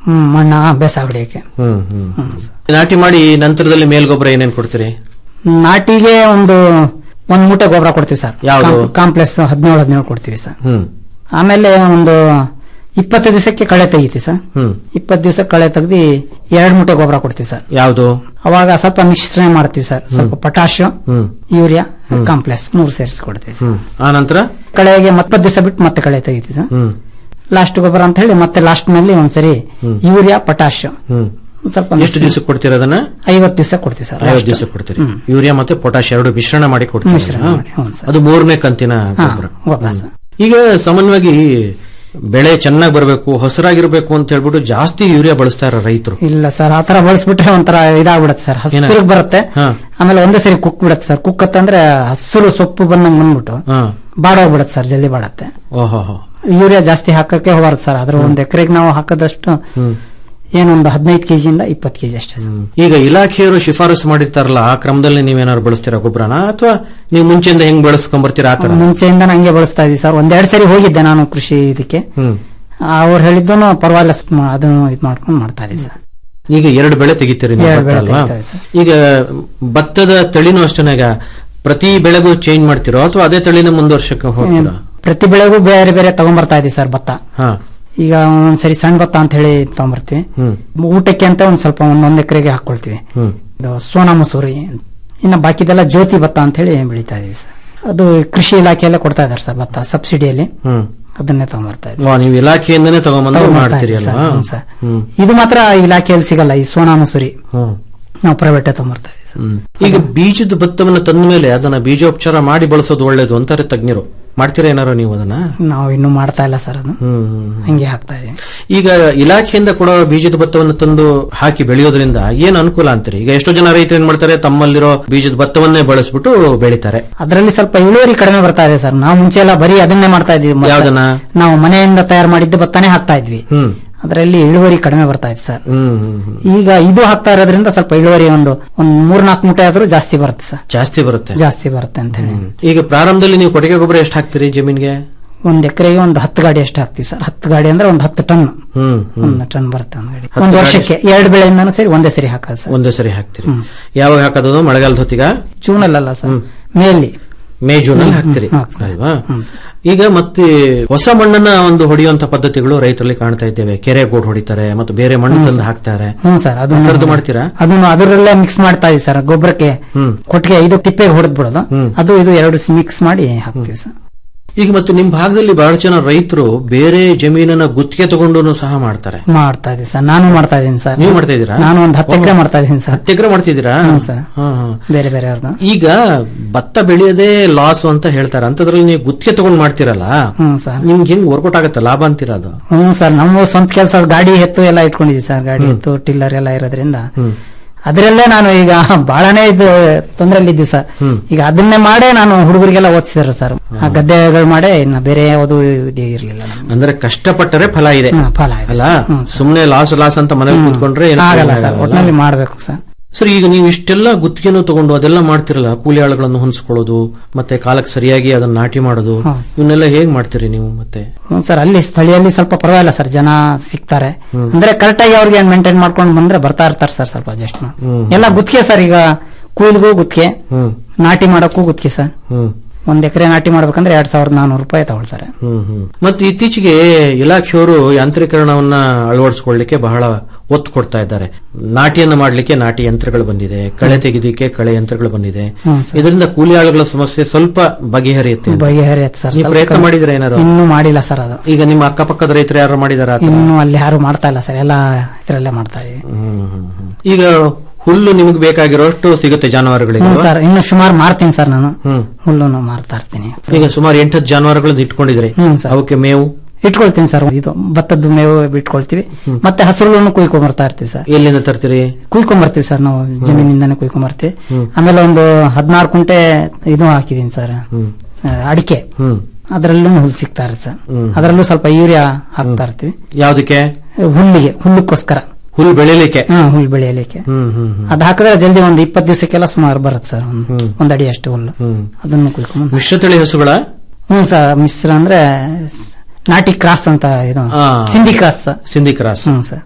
ಹ್ಮ್ ಮಣ್ಣ ಬೇಸ ಹೊಡಿಯಕ್ಕೆ ಹ್ಮ್ ಹ್ಮ್ ನಾಟಿ ಮಾಡಿ ನಂತರದಲ್ಲಿ ಮೇಲ್ಗೊಬ್ಬರ ಏನೇನ್ ಕೊಡ್ತೀರಿ ನಾಟಿಗೆ ಒಂದು ಒಂದ್ ಮೂಟೆ ಗೊಬ್ಬರ ಕೊಡ್ತೀವಿ ಸರ್ ಯಾವ್ದು? ಕಾಂಪ್ಲೆಕ್ಸ್ ಹದಿನೇಳು ಹದಿನೇಳು ಕೊಡ್ತೀವಿ ಸರ್ ಹ್ಮ್ ಆಮೇಲೆ ಒಂದು ಇಪ್ಪತ್ತು ದಿವಸಕ್ಕೆ ಕಳೆ ತೆಗಿತೀವಿ ಸರ್ ಹ್ಮ್ ಇಪ್ಪತ್ತು ದಿವಸ ಕಳೆ ತೆಗ್ದು ಎರಡ್ ಮೂಟೆ ಗೊಬ್ಬರ ಕೊಡ್ತೀವಿ ಸರ್ ಯಾವ್ದು ಅವಾಗ ಸ್ವಲ್ಪ ಮಿಶ್ರಣ ಮಾಡ್ತೀವಿ ಸರ್ ಸ್ವಲ್ಪ ಪೊಟಾಶಿಯಂ ಹ್ಮ್ ಯೂರಿಯಾ ಕಾಂಪ್ಲೆಕ್ಸ್ ಮೂರು ಸೇರಿಸಿ ಕೊಡ್ತೀವಿ ಸರ್ ಹ್ಮ್ ಆ ನಂತರ ಕಳೆಗೆ ಮತ್ತೊಂದು ದಿವಸ ಬಿಟ್ಟು ಮತ್ತೆ ಕಳೆ ತೆಗಿತೀವಿ ಸರ್ ಹ್ಮ್ ಲಾಸ್ಟ್ ಗೊಬ್ಬರ ಅಂತ ಹೇಳಿ ಮತ್ತೆ ಲಾಸ್ಟ್ ನಲ್ಲಿ ಒಂದ್ಸರಿ ಯೂರಿಯಾ ಪೊಟಾಶಿಯಂ ಹ್ಮ್ ಸ್ವಲ್ಪ ಎಷ್ಟು ದಿವಸಕ್ಕೆ ಕೊಡ್ತೀರ ಅದನ್ನ ಐವತ್ತು ದಿವಸ ಕೊಡ್ತೀವಿ ಸರ್ ಐವತ್ತು last. ದಿವಸ ಕೊಡ್ತೀರಿ ಯೂರಿಯಾ ಮತ್ತೆ ಪೊಟ್ಯಾಶ್ ಎರಡು ಮಿಶ್ರಣ ಮಾಡಿ ಕೊಡ್ತೀರಿ ಮಿಶ್ರಣ ಹಾ? ಮಾಡಿ, ಹೌದು ಸರ್. ಅದು ಮೂರನೇ ಕಂತಿನ ಹಾ, ಗೊಬ್ಬರ ಗೊಬ್ಬರ ಸರ್. ಈಗ ಸಾಮಾನ್ಯವಾಗಿ ಬೆಳೆ ಚೆನ್ನಾಗಿ ಬರಬೇಕು ಹೊಸರಾಗಿರ್ಬೇಕು ಅಂತ ಹೇಳ್ಬಿಟ್ಟು ಜಾಸ್ತಿ ಯೂರಿಯಾ ಬಳಸ್ತಾರ ರೈತರು ಇಲ್ಲ ಸರ್ ಆತರ ಬಳಸ್ಬಿಟ್ರೆ ಒಂಥರ ಇದಾಗ್ಬಿಡತ್ತೆ ಸರ್ ಹಸಿರು ಬರುತ್ತೆ ಹಾ. ಆಮೇಲೆ ಒಂದೇ ಸರಿ ಕುಕ್ ಬಿಡತ್ತೆ ಸರ್ ಕುಕ್ ಅಂತಂದ್ರೆ ಹಸಿರು ಸೊಪ್ಪು ಬಂದಂಗ್ ಬಂದ್ಬಿಟ್ಟು ಹಾ ಬಾಡೋಗ್ಬಿಡತ್ತೆ ಸರ್ ಜಲ್ದಿ ಬಾಡತ್ತೆ ಓಹೋ ಯೂರಿಯಾ ಜಾಸ್ತಿ ಹಾಕಕ್ಕೆ ಹೋಗ್ಬಾರ್ದು ಸರ್ ಅದ್ರ ಒಂದ್ ಎಕರೆಗೆ ನಾವು ಹಾಕದಷ್ಟು ಏನೊಂದು ಹದಿನೈದು ಕೆಜಿಯಿಂದ ಇಪ್ಪತ್ತು ಕೆಜಿ ಅಷ್ಟೇ ಸರ್ ಈಗ ಇಲಾಖೆಯವರು ಶಿಫಾರಸು ಮಾಡಿರ್ತಾರಲ್ಲ ಆ ಕ್ರಮದಲ್ಲಿ ನೀವೇನಾದ್ರು ಬಳಸ್ತೀರಾ ಗೊಬ್ಬರನ ಅಥವಾ ನೀವು ಮುಂಚೆಯಿಂದ ಹೆಂಗ್ ಬಳಸ್ಕೊಂಡ್ ಆ ತರ ಮುಂಚೆಯಿಂದ ನಂಗೆ ಬಳಸ್ತಾ ಇದೀವಿ ಸರ್ ಒಂದೆರಡು ಸರಿ ಹೋಗಿದ್ದೆ ನಾನು ಕೃಷಿ ಇದಕ್ಕೆ ಹ್ಮ್ ಅವ್ರು ಹೇಳಿದ್ದು ಪರವಾಗಿಲ್ಲ ಸರ್, ಅದನ್ನು ಇದು ಮಾಡ್ಕೊಂಡು ಮಾಡ್ತಾ ಇದೀವಿ ಸರ್ ಈಗ ಎರಡು ಬೆಳೆ ತೆಗಿತೀರಿ ನೀವು ಎರಡು ಭತ್ತ ಬೆಳೆ ಅಲ್ವಾ ತೆಗಿತಾರೆ ಸರ್. ಈಗ ಭತ್ತದ ತಳಿನೂ ಅಷ್ಟೇನ ಈಗ ಪ್ರತಿ ಬೆಳೆಗೂ ಚೇಂಜ್ ಮಾಡ್ತಿರೋ ಅಥವಾ ಅದೇ ತಳಿನ ಮುಂದುವರ್ಷಕ್ಕೆ ಹೋಗ್ತೀರಾ ಪ್ರತಿ ಬೆಳೆಗೂ ಬೇರೆ ಬೇರೆ ತಗೊಂಡ್ಬರ್ತಾ ಇದೀವಿ ಸರ್ ಭತ್ತ ಹಾ ಈಗ ಒಂದ್ಸರಿ ಸಣ್ಣ ಭತ್ತ ಅಂತ ಹೇಳಿ ತಗೊಂಡ್ಬರ್ತೀವಿ ಹ್ಮ್ ಊಟಕ್ಕೆ ಅಂತ ಒಂದ್ ಸ್ವಲ್ಪ ಒಂದೊಂದ್ ಎಕರೆಗೆ ಹಾಕೊಳ್ತೀವಿ ಹ್ಮ್ ಇದು ಸೋನಾ ಮಸೂರಿ ಇನ್ನು ಬಾಕಿದೆಲ್ಲ ಜ್ಯೋತಿ ಭತ್ತ ಅಂತ ಹೇಳಿ ಬೆಳಿತಾ ಇದೀವಿ ಸರ್ ಅದು ಕೃಷಿ ಇಲಾಖೆಯಲ್ಲೇ ಕೊಡ್ತಾ ಇದಾರೆ ಸರ್ ಭತ್ತ ಸಬ್ಸಿಡಿಯಲ್ಲಿ ಹ್ಮ್ ಅದನ್ನೇ ತಗೊಂಡ್ಬರ್ತಾ ಇದ್ದೀವಿ ವಾ, ನೀವು ಇಲಾಖೆಯಿಂದನೇ ತಗೊಂಬಂದು ತಗೊಂಡ್ಬರ್ತಾ ಮಾಡ್ತೀರಿ ಇದೀವಿ ಅಲ್ವಾ ಸರ್, ಹ್ಮ್ ಸರ್. ಹ್ಮ್ ಇದು ಮಾತ್ರ ಇಲಾಖೆಯಲ್ಲಿ ಸಿಗಲ್ಲ ಈ ಸೋನಾ ಮಸೂರಿ ಹ್ಮ್ ನಾವು ಪ್ರೈವೇಟ್ ತಗೊಂಡ್ಬರ್ತಾ ಇದೀವಿ ಸರ್ ಹ್ಮ್. ಈಗ ಬೀಜದ ಭತ್ತವನ್ನ ತಂದ ಮೇಲೆ ಅದನ್ನ ಬೀಜೋಪಚಾರ ಮಾಡಿ ಬಳಸೋದು ಒಳ್ಳೇದು ಅಂತಾರೆ ತಜ್ಞರು ಮಾಡ್ತೀರಾ ಏನಾರು ನೀವು ಅದನ್ನ ನಾವು ಇನ್ನೂ ಮಾಡ್ತಾ ಇಲ್ಲ ಸರ್ ಅದು ಹ್ಮ್ ಹ್ಮ್. ಹಂಗೆ ಹಾಕ್ತಾ ಇದೀವಿ ಈಗ ಇಲಾಖೆಯಿಂದ ಕೊಡೋ ಬೀಜದ ಭತ್ತವನ್ನು ತಂದು ಹಾಕಿ ಬೆಳೆಯೋದ್ರಿಂದ ಏನ್ ಅನುಕೂಲ ಅಂತೀರಿ ಈಗ ಎಷ್ಟೋ ಜನ ರೈತರು ಏನ್ ಮಾಡ್ತಾರೆ ತಮ್ಮಲ್ಲಿರೋ ಬೀಜದ ಭತ್ತವನ್ನೇ ಬಳಸ್ಬಿಟ್ಟು ಬೆಳಿತಾರೆ ಅದರಲ್ಲಿ ಸ್ವಲ್ಪ ಇಳುವರಿ ಕಡಿಮೆ ಬರ್ತಾ ಇದೆ ಸರ್ ನಾವು ಮುಂಚೆ ಎಲ್ಲ ಬರೀ ಅದನ್ನೇ ಮಾಡ್ತಾ ಇದ್ವಿ ಮತ್ತೆ ಯಾವ್ದನ್ನ? ನಾವು ಮನೆಯಿಂದ ತಯಾರು ಮಾಡಿದ್ದು ಭತ್ತನೇ ಹಾಕ್ತಾ ಇದ್ವಿ ಹ್ಮ್ ಅದರಲ್ಲಿ ಇಳುವರಿ ಕಡಿಮೆ ಬರ್ತಾ ಇತ್ತು ಸರ್ ಹ್ಮ್ ಹ್ಮ್ ಹ್ಮ್. ಈಗ ಇದು ಹಾಕ್ತಾ ಇರೋದ್ರಿಂದ ಸ್ವಲ್ಪ ಇಳುವರಿ ಒಂದು ಒಂದ್ ಮೂರ್ನಾಲ್ಕು ಮೂಟೆ ಆದ್ರೂ ಜಾಸ್ತಿ ಬರುತ್ತೆ ಸರ್ ಜಾಸ್ತಿ ಬರುತ್ತೆ ಜಾಸ್ತಿ ಬರುತ್ತೆ ಅಂತ ಹೇಳಿ ಈಗ ಪ್ರಾರಂಭದಲ್ಲಿ ನೀವು ಕೊಟ್ಟಿಗೆ ಗೊಬ್ಬರ ಎಷ್ಟು ಹಾಕ್ತೀರಿ ಜಮೀನ್ಗೆ ಒಂದ್ ಎಕರೆಗೆ ಒಂದು ಹತ್ತು ಗಾಡಿ ಅಷ್ಟು ಹಾಕ್ತಿವಿ ಸರ್ ಹತ್ತು ಗಾಡಿ ಅಂದ್ರೆ ಒಂದು ಹತ್ತು ಟನ್ ಹ್ಮ್ ಹ್ಮ್. ಒಂದು ಟನ್ ಬರುತ್ತೆ ಒಂದ್ ಗಾಡಿ ಹತ್ತು ಒಂದು ಗಾಡಿ ವರ್ಷಕ್ಕೆ ಎರಡು ಬೆಳೆಯಿಂದಾನು ಸೇರಿ ಒಂದೇ ಸರಿ ಹಾಕೋದು ಸರ್ ಒಂದೇ ಸರಿ ಹಾಕ್ತೀರಿ ಹ್ಮ್. ಯಾವಾಗ ಹಾಕೋದು ಮಳೆಗಾಲದ ಹೊತ್ತಿಗ ಜೂನ್ ಅಲ್ಲಲ್ಲ ಸರ್ ಮೇಲಿ ಮೇ ಜೂನ್ ಅಲ್ಲಿ ಹ್ಮ್, ಹಾಕ್ತೀರಿ ಹ್ಮ್, ಹಾಕ್ತೀವಿ. ಅಲ್ವಾ ಹ್ಮ್. ಈಗ ಮತ್ತೆ ಹೊಸ ಮಣ್ಣನ್ನ ಒಂದು ಹೊಡೆಯುವಂತ ಪದ್ಧತಿಗಳು ರೈತರಲ್ಲಿ ಕಾಣ್ತಾ ಇದ್ದೇವೆ ಕೆರೆ ಗೋಡ್ ಹೊಡಿತಾರೆ ಮತ್ತು ಬೇರೆ ಮಣ್ಣು ತಂದು ಹಾಕ್ತಾರೆ ಹ್ಮ್ ಸರ್ ಆ ಥರದ್ದು ಅದನ್ನು ಮಾಡ್ತೀರಾ ಅದನ್ನು ಅದರಲ್ಲೇ ಮಿಕ್ಸ್ ಮಾಡ್ತಾ ಇದೀವಿ ಸರ್ ಗೊಬ್ಬರಕ್ಕೆ ಹ್ಮ್. ಕೊಟ್ಟಿಗೆ ಇದು ತಿಪ್ಪೆಗೆ ಹೊಡೆದ್ ಬಿಡೋದು ಹ್ಮ್. ಅದು ಇದು ಎರಡು ಮಿಕ್ಸ್ ಮಾಡಿ ಹಾಕ್ತಿವಿ ಸರ್ ಈಗ ಮತ್ತೆ ನಿಮ್ ಭಾಗದಲ್ಲಿ ಬಹಳ ಜನ ರೈತರು ಬೇರೆ ಜಮೀನನ್ನ ಗುತ್ತಿಗೆ ತಗೊಂಡು ಸಹ ಮಾಡ್ತಾರೆ ಮಾಡ್ತಾ ಇದೀವಿ ಸರ್ ನಾನು ಮಾಡ್ತಾ ಇದೀನಿ ಸರ್ ನೀವು ಮಾಡ್ತಾ ಇದ್ದೀರಾ ನಾನು ಒಂದು ಹತ್ತು ಎಕರೆ ಮಾಡ್ತಾ ಇದೀನಿ ಸರ್ ಹತ್ತು ಎಕರೆ ಮಾಡ್ತಿದ್ದೀರಾ ಹ್ಮ್ ಸರ್. ಹಾ, ಹಾ. ಬೇರೆ ಬೇರೆ ಅವ್ರದ್ದು ಈಗ ಭತ್ತ ಬೆಳೆಯೋದೇ ಲಾಸ್ ಅಂತ ಹೇಳ್ತಾರೆ ಅಂತದ್ರಲ್ಲಿ ನೀವು ಗುತ್ತಿಗೆ ತಗೊಂಡ್ ಮಾಡ್ತಿರಲ್ಲ ಹ್ಮ್ ಸರ್ ನಿಮ್ಗೆ ಹೆಂಗ್ ವರ್ಕೌಟ್ ಆಗತ್ತೆ ಲಾಭ ಅಂತೀರಾ ಅದು ಹ್ಮ್ ಸರ್ ನಮ್ಮ ಸ್ವಂತ ಕೆಲಸ ಗಾಡಿ ಎತ್ತು ಎಲ್ಲ ಇಟ್ಕೊಂಡಿದ್ದೀವಿ ಸರ್ ಗಾಡಿ ಎತ್ತು ಟಿಲ್ಲರ್ ಎಲ್ಲ ಇರೋದ್ರಿಂದ ಅದರಲ್ಲೇ ನಾನು ಈಗ ಬಹಳನೇ ಇದು ತೊಂದರೆಯಲ್ಲಿ ಇದ್ದೀವಿ ಸರ್ ಹ್ಮ್. ಈಗ ಅದನ್ನೇ ಮಾಡೇ ನಾನು ಹುಡುಗರಿಗೆಲ್ಲ ಓದಿಸಿದ್ರು ಸರ್ ಆ ಗದ್ದೆಗಳು ಮಾಡೇ ಇನ್ನ ಬೇರೆ ಯಾವುದು ಇದೇ ಇರ್ಲಿಲ್ಲ ನಮ್ಗೆ. ಅಂದ್ರೆ ಕಷ್ಟಪಟ್ಟರೆ ಫಲ ಇದೆ ಹ್ಮ್, ಫಲ ಇದೆ ಅಲ್ಲ ಸರ್. ಹ್ಮ್, ಸರ್. ಸುಮ್ನೆ ಲಾಸ್ ಲಾಸ್ ಅಂತ ಮನೇಲಿ ಕೂತ್ಕೊಂಡ್ರೆ ಏನು ಆಗಲ್ಲ ಪ್ರಯೋಜನ ಸರ್ ಆಗಲ್ಲ. ಒಟ್ಟಿನಲ್ಲಿ ಮಾಡ್ಬೇಕು ಸರ್ ಸರ್ ಈಗ ನೀವು ಇಷ್ಟೆಲ್ಲ ಗುತ್ತಿಗೆನೂ ತಗೊಂಡು ಅದೆಲ್ಲ ಮಾಡ್ತಿರಲ್ಲ ಕೂಲಿ ಆಳುಗಳನ್ನು ಹೊಂದಿಸ್ಕೊಳ್ಳೋದು ಮತ್ತೆ ಕಾಲಕ್ಕೆ ಸರಿಯಾಗಿ ಅದನ್ನ ನಾಟಿ ಮಾಡೋದು ಹಾ. ಇವನ್ನೆಲ್ಲ ಹೇಗ್ ಮಾಡ್ತೀರಿ ನೀವು ಮತ್ತೆ ಹ್ಮ್ ಸರ್ ಅಲ್ಲಿ ಸ್ಥಳೀಯಲ್ಲಿ ಸ್ವಲ್ಪ ಪರವಾಗಿಲ್ಲ ಸರ್ ಜನ ಸಿಗ್ತಾರೆ ಅಂದ್ರೆ ಕರೆಕ್ಟ್ ಆಗಿ ಅವ್ರಿಗೆ ಮೇಂಟೈನ್ ಮಾಡ್ಕೊಂಡು ಬಂದ್ರೆ ಬರ್ತಾ ಇರ್ತಾರೆ ಸರ್ ಸ್ವಲ್ಪ ಅಡ್ಜಸ್ಟ್ ಹ್ಮ್. ಎಲ್ಲ ಗುತ್ತಿಗೆ ಸರ್ ಈಗ ಕೂಲಿಗೂ ಗುತ್ತಿಗೆ ಹ್ಮ್ ನಾಟಿ ಮಾಡಕ್ಕೂ ಗುತ್ತಿಗೆ ಸರ್ ಹ್ಮ್ ಒಂದ್ ಎಕರೆ ನಾಟಿ ಮಾಡ್ಬೇಕಂದ್ರೆ ಎರಡ್ ಸಾವಿರದ ನಾನೂರು ರೂಪಾಯಿ ತಗೊಳ್ತಾರೆ ಹ್ಮ್ ಹ್ಮ್ ಮತ್ತೆ ಇತ್ತೀಚೆಗೆ ಇಲಾಖೆಯವರು ಯಾಂತ್ರೀಕರಣವನ್ನ ಅಳವಡಿಸಿಕೊಳ್ಳಿಕ್ಕೆ ಬಹಳ ಒತ್ತು ಕೊಡ್ತಾ ಇದ್ದಾರೆ ನಾಟಿಯನ್ನ ಮಾಡ್ಲಿಕ್ಕೆ ನಾಟಿ ಯಂತ್ರಗಳು ಬಂದಿದೆ ಕಳೆ ತೆಗೆದಿಕ್ಕೆ ಕಳೆ ಯಂತ್ರಗಳು ಬಂದಿದೆ ಹ್ಮ್, ಸರ್. ಇದರಿಂದ ಕೂಲಿ ಆಳುಗಳ ಸಮಸ್ಯೆ ಸ್ವಲ್ಪ ಬಗೆಹರಿಯುತ್ತೆ ಅಂತ. ಬಗೆಹರಿಯತ್ ಸರ್ ನೀವು ಸ್ವಲ್ಪ ಪ್ರಯತ್ನ ಮಾಡಿದ್ರೆ ಏನಾರು ಇನ್ನೂ ಮಾಡಿಲ್ಲ ಸರ್ ಅದು ಈಗ ನಿಮ್ಮ ಅಕ್ಕಪಕ್ಕದ ರೈತರು ಯಾರು ಮಾಡಿದಾರ ಇನ್ನು ಅಲ್ಲಿ ಯಾರು ಮಾಡ್ತಾ ಇಲ್ಲ ಸರ್ ಎಲ್ಲ ಇದ್ರಲ್ಲೇ ಮಾಡ್ತಾ ಇದೀವಿ ಈಗ ಹುಲ್ಲು ನಿಮ್ಗೆ ಬೇಕಾಗಿರೋಷ್ಟು ಸಿಗುತ್ತೆ ಜಾನುವಾರುಗಳಿಗೆ ಹ್ಮ್ ಅಲ್ವಾ? ಸರ್ ಇನ್ನು ಸುಮಾರು ಮಾರ್ತೀನಿ ಸರ್ ನಾನು ಹ್ಮ್ ಹುಲ್ಲುನು ಮಾರ್ತಾ ಇರ್ತೀನಿ ಈಗ ಸುಮಾರು ಎಂಟತ್ತು ಜಾನುವಾರುಗಳನ್ನ ಇಟ್ಕೊಂಡಿದ್ರಿ ಹ್ಮ್, ಸರ್. ಅವಕ್ಕೆ ಮೇವು ಇಟ್ಕೊಳ್ತೀನಿ ಸರ್ ಇದು ಭತ್ತದ ಮೇವು ಇಟ್ಕೊಳ್ತೀವಿ ಮತ್ತೆ ಹಸಿರುಗಳನ್ನು ಕುಯ್ಕೊಂಡ್ ಬರ್ತಾ ಇರ್ತೀವಿ ಸರ್ ಎಲ್ಲಿಂದ ತರ್ತೀರಿ ಕುಯ್ಕೊಂಡ್ ಬರ್ತೀವಿ ಸರ್ ನಾವು ಜಮೀನಿಂದಾನೆ ಕುಯ್ಕೊಂಡ್ ಬರ್ತೀವಿ ಆಮೇಲೆ ಒಂದು ಹದಿನಾರು ಕುಂಟೆ ಇದು ಹಾಕಿದೀನಿ ಸರ್ ಹ್ಮ್ ಆ, ಅಡಿಕೆ ಹ್ಮ್ ಅದರಲ್ಲೂ ಹುಲ್ ಸಿಗ್ತಾ ಇರುತ್ತೆ ಸರ್ ಹ್ಮ್. ಅದರಲ್ಲೂ ಸ್ವಲ್ಪ ಯೂರಿಯಾ ಹಾಕ್ತಾ ಇರ್ತೀವಿ ಯಾವ್ದಕ್ಕೆ ಹುಲ್ಲಿಗೆ ಹುಲ್ಲಕ್ಕೋಸ್ಕರ ಹುಲ್ಲು ಬೆಳಿಲಿಕ್ಕೆ ಹಾ ಹುಲ್ ಬೆಳೆಯಲಿಕ್ಕೆ ಹ್ಮ್ ಹ್ಮ್ ಹ್ಮ್ ಅದ್ ಹಾಕಿದ್ರೆ ಜಲ್ದಿ ಒಂದು ಇಪ್ಪತ್ತು ದಿವಸಕ್ಕೆಲ್ಲ ಸುಮಾರು ಬರುತ್ತೆ ಸರ್ ಒಂದು ಹ್ಮ್. ಒಂದ್ ಅಡಿ ಅಷ್ಟು ಹುಲ್ಲು ಹ್ಮ್ ಅದನ್ನು ಕುಯ್ಕೊಂಡ್ ಮಿಶ್ರತಳಿ ಹಸುಗಳ ಹ್ಞೂ ಸರ್ ಮಿಶ್ರ ಅಂದ್ರೆ ಸ್- ನಾಟಿ ಕ್ರಾಸ್ ಅಂತ ಇದು ಆ. Sindhi cross sir Sindhi cross ಹ್ಞೂ ಸರ್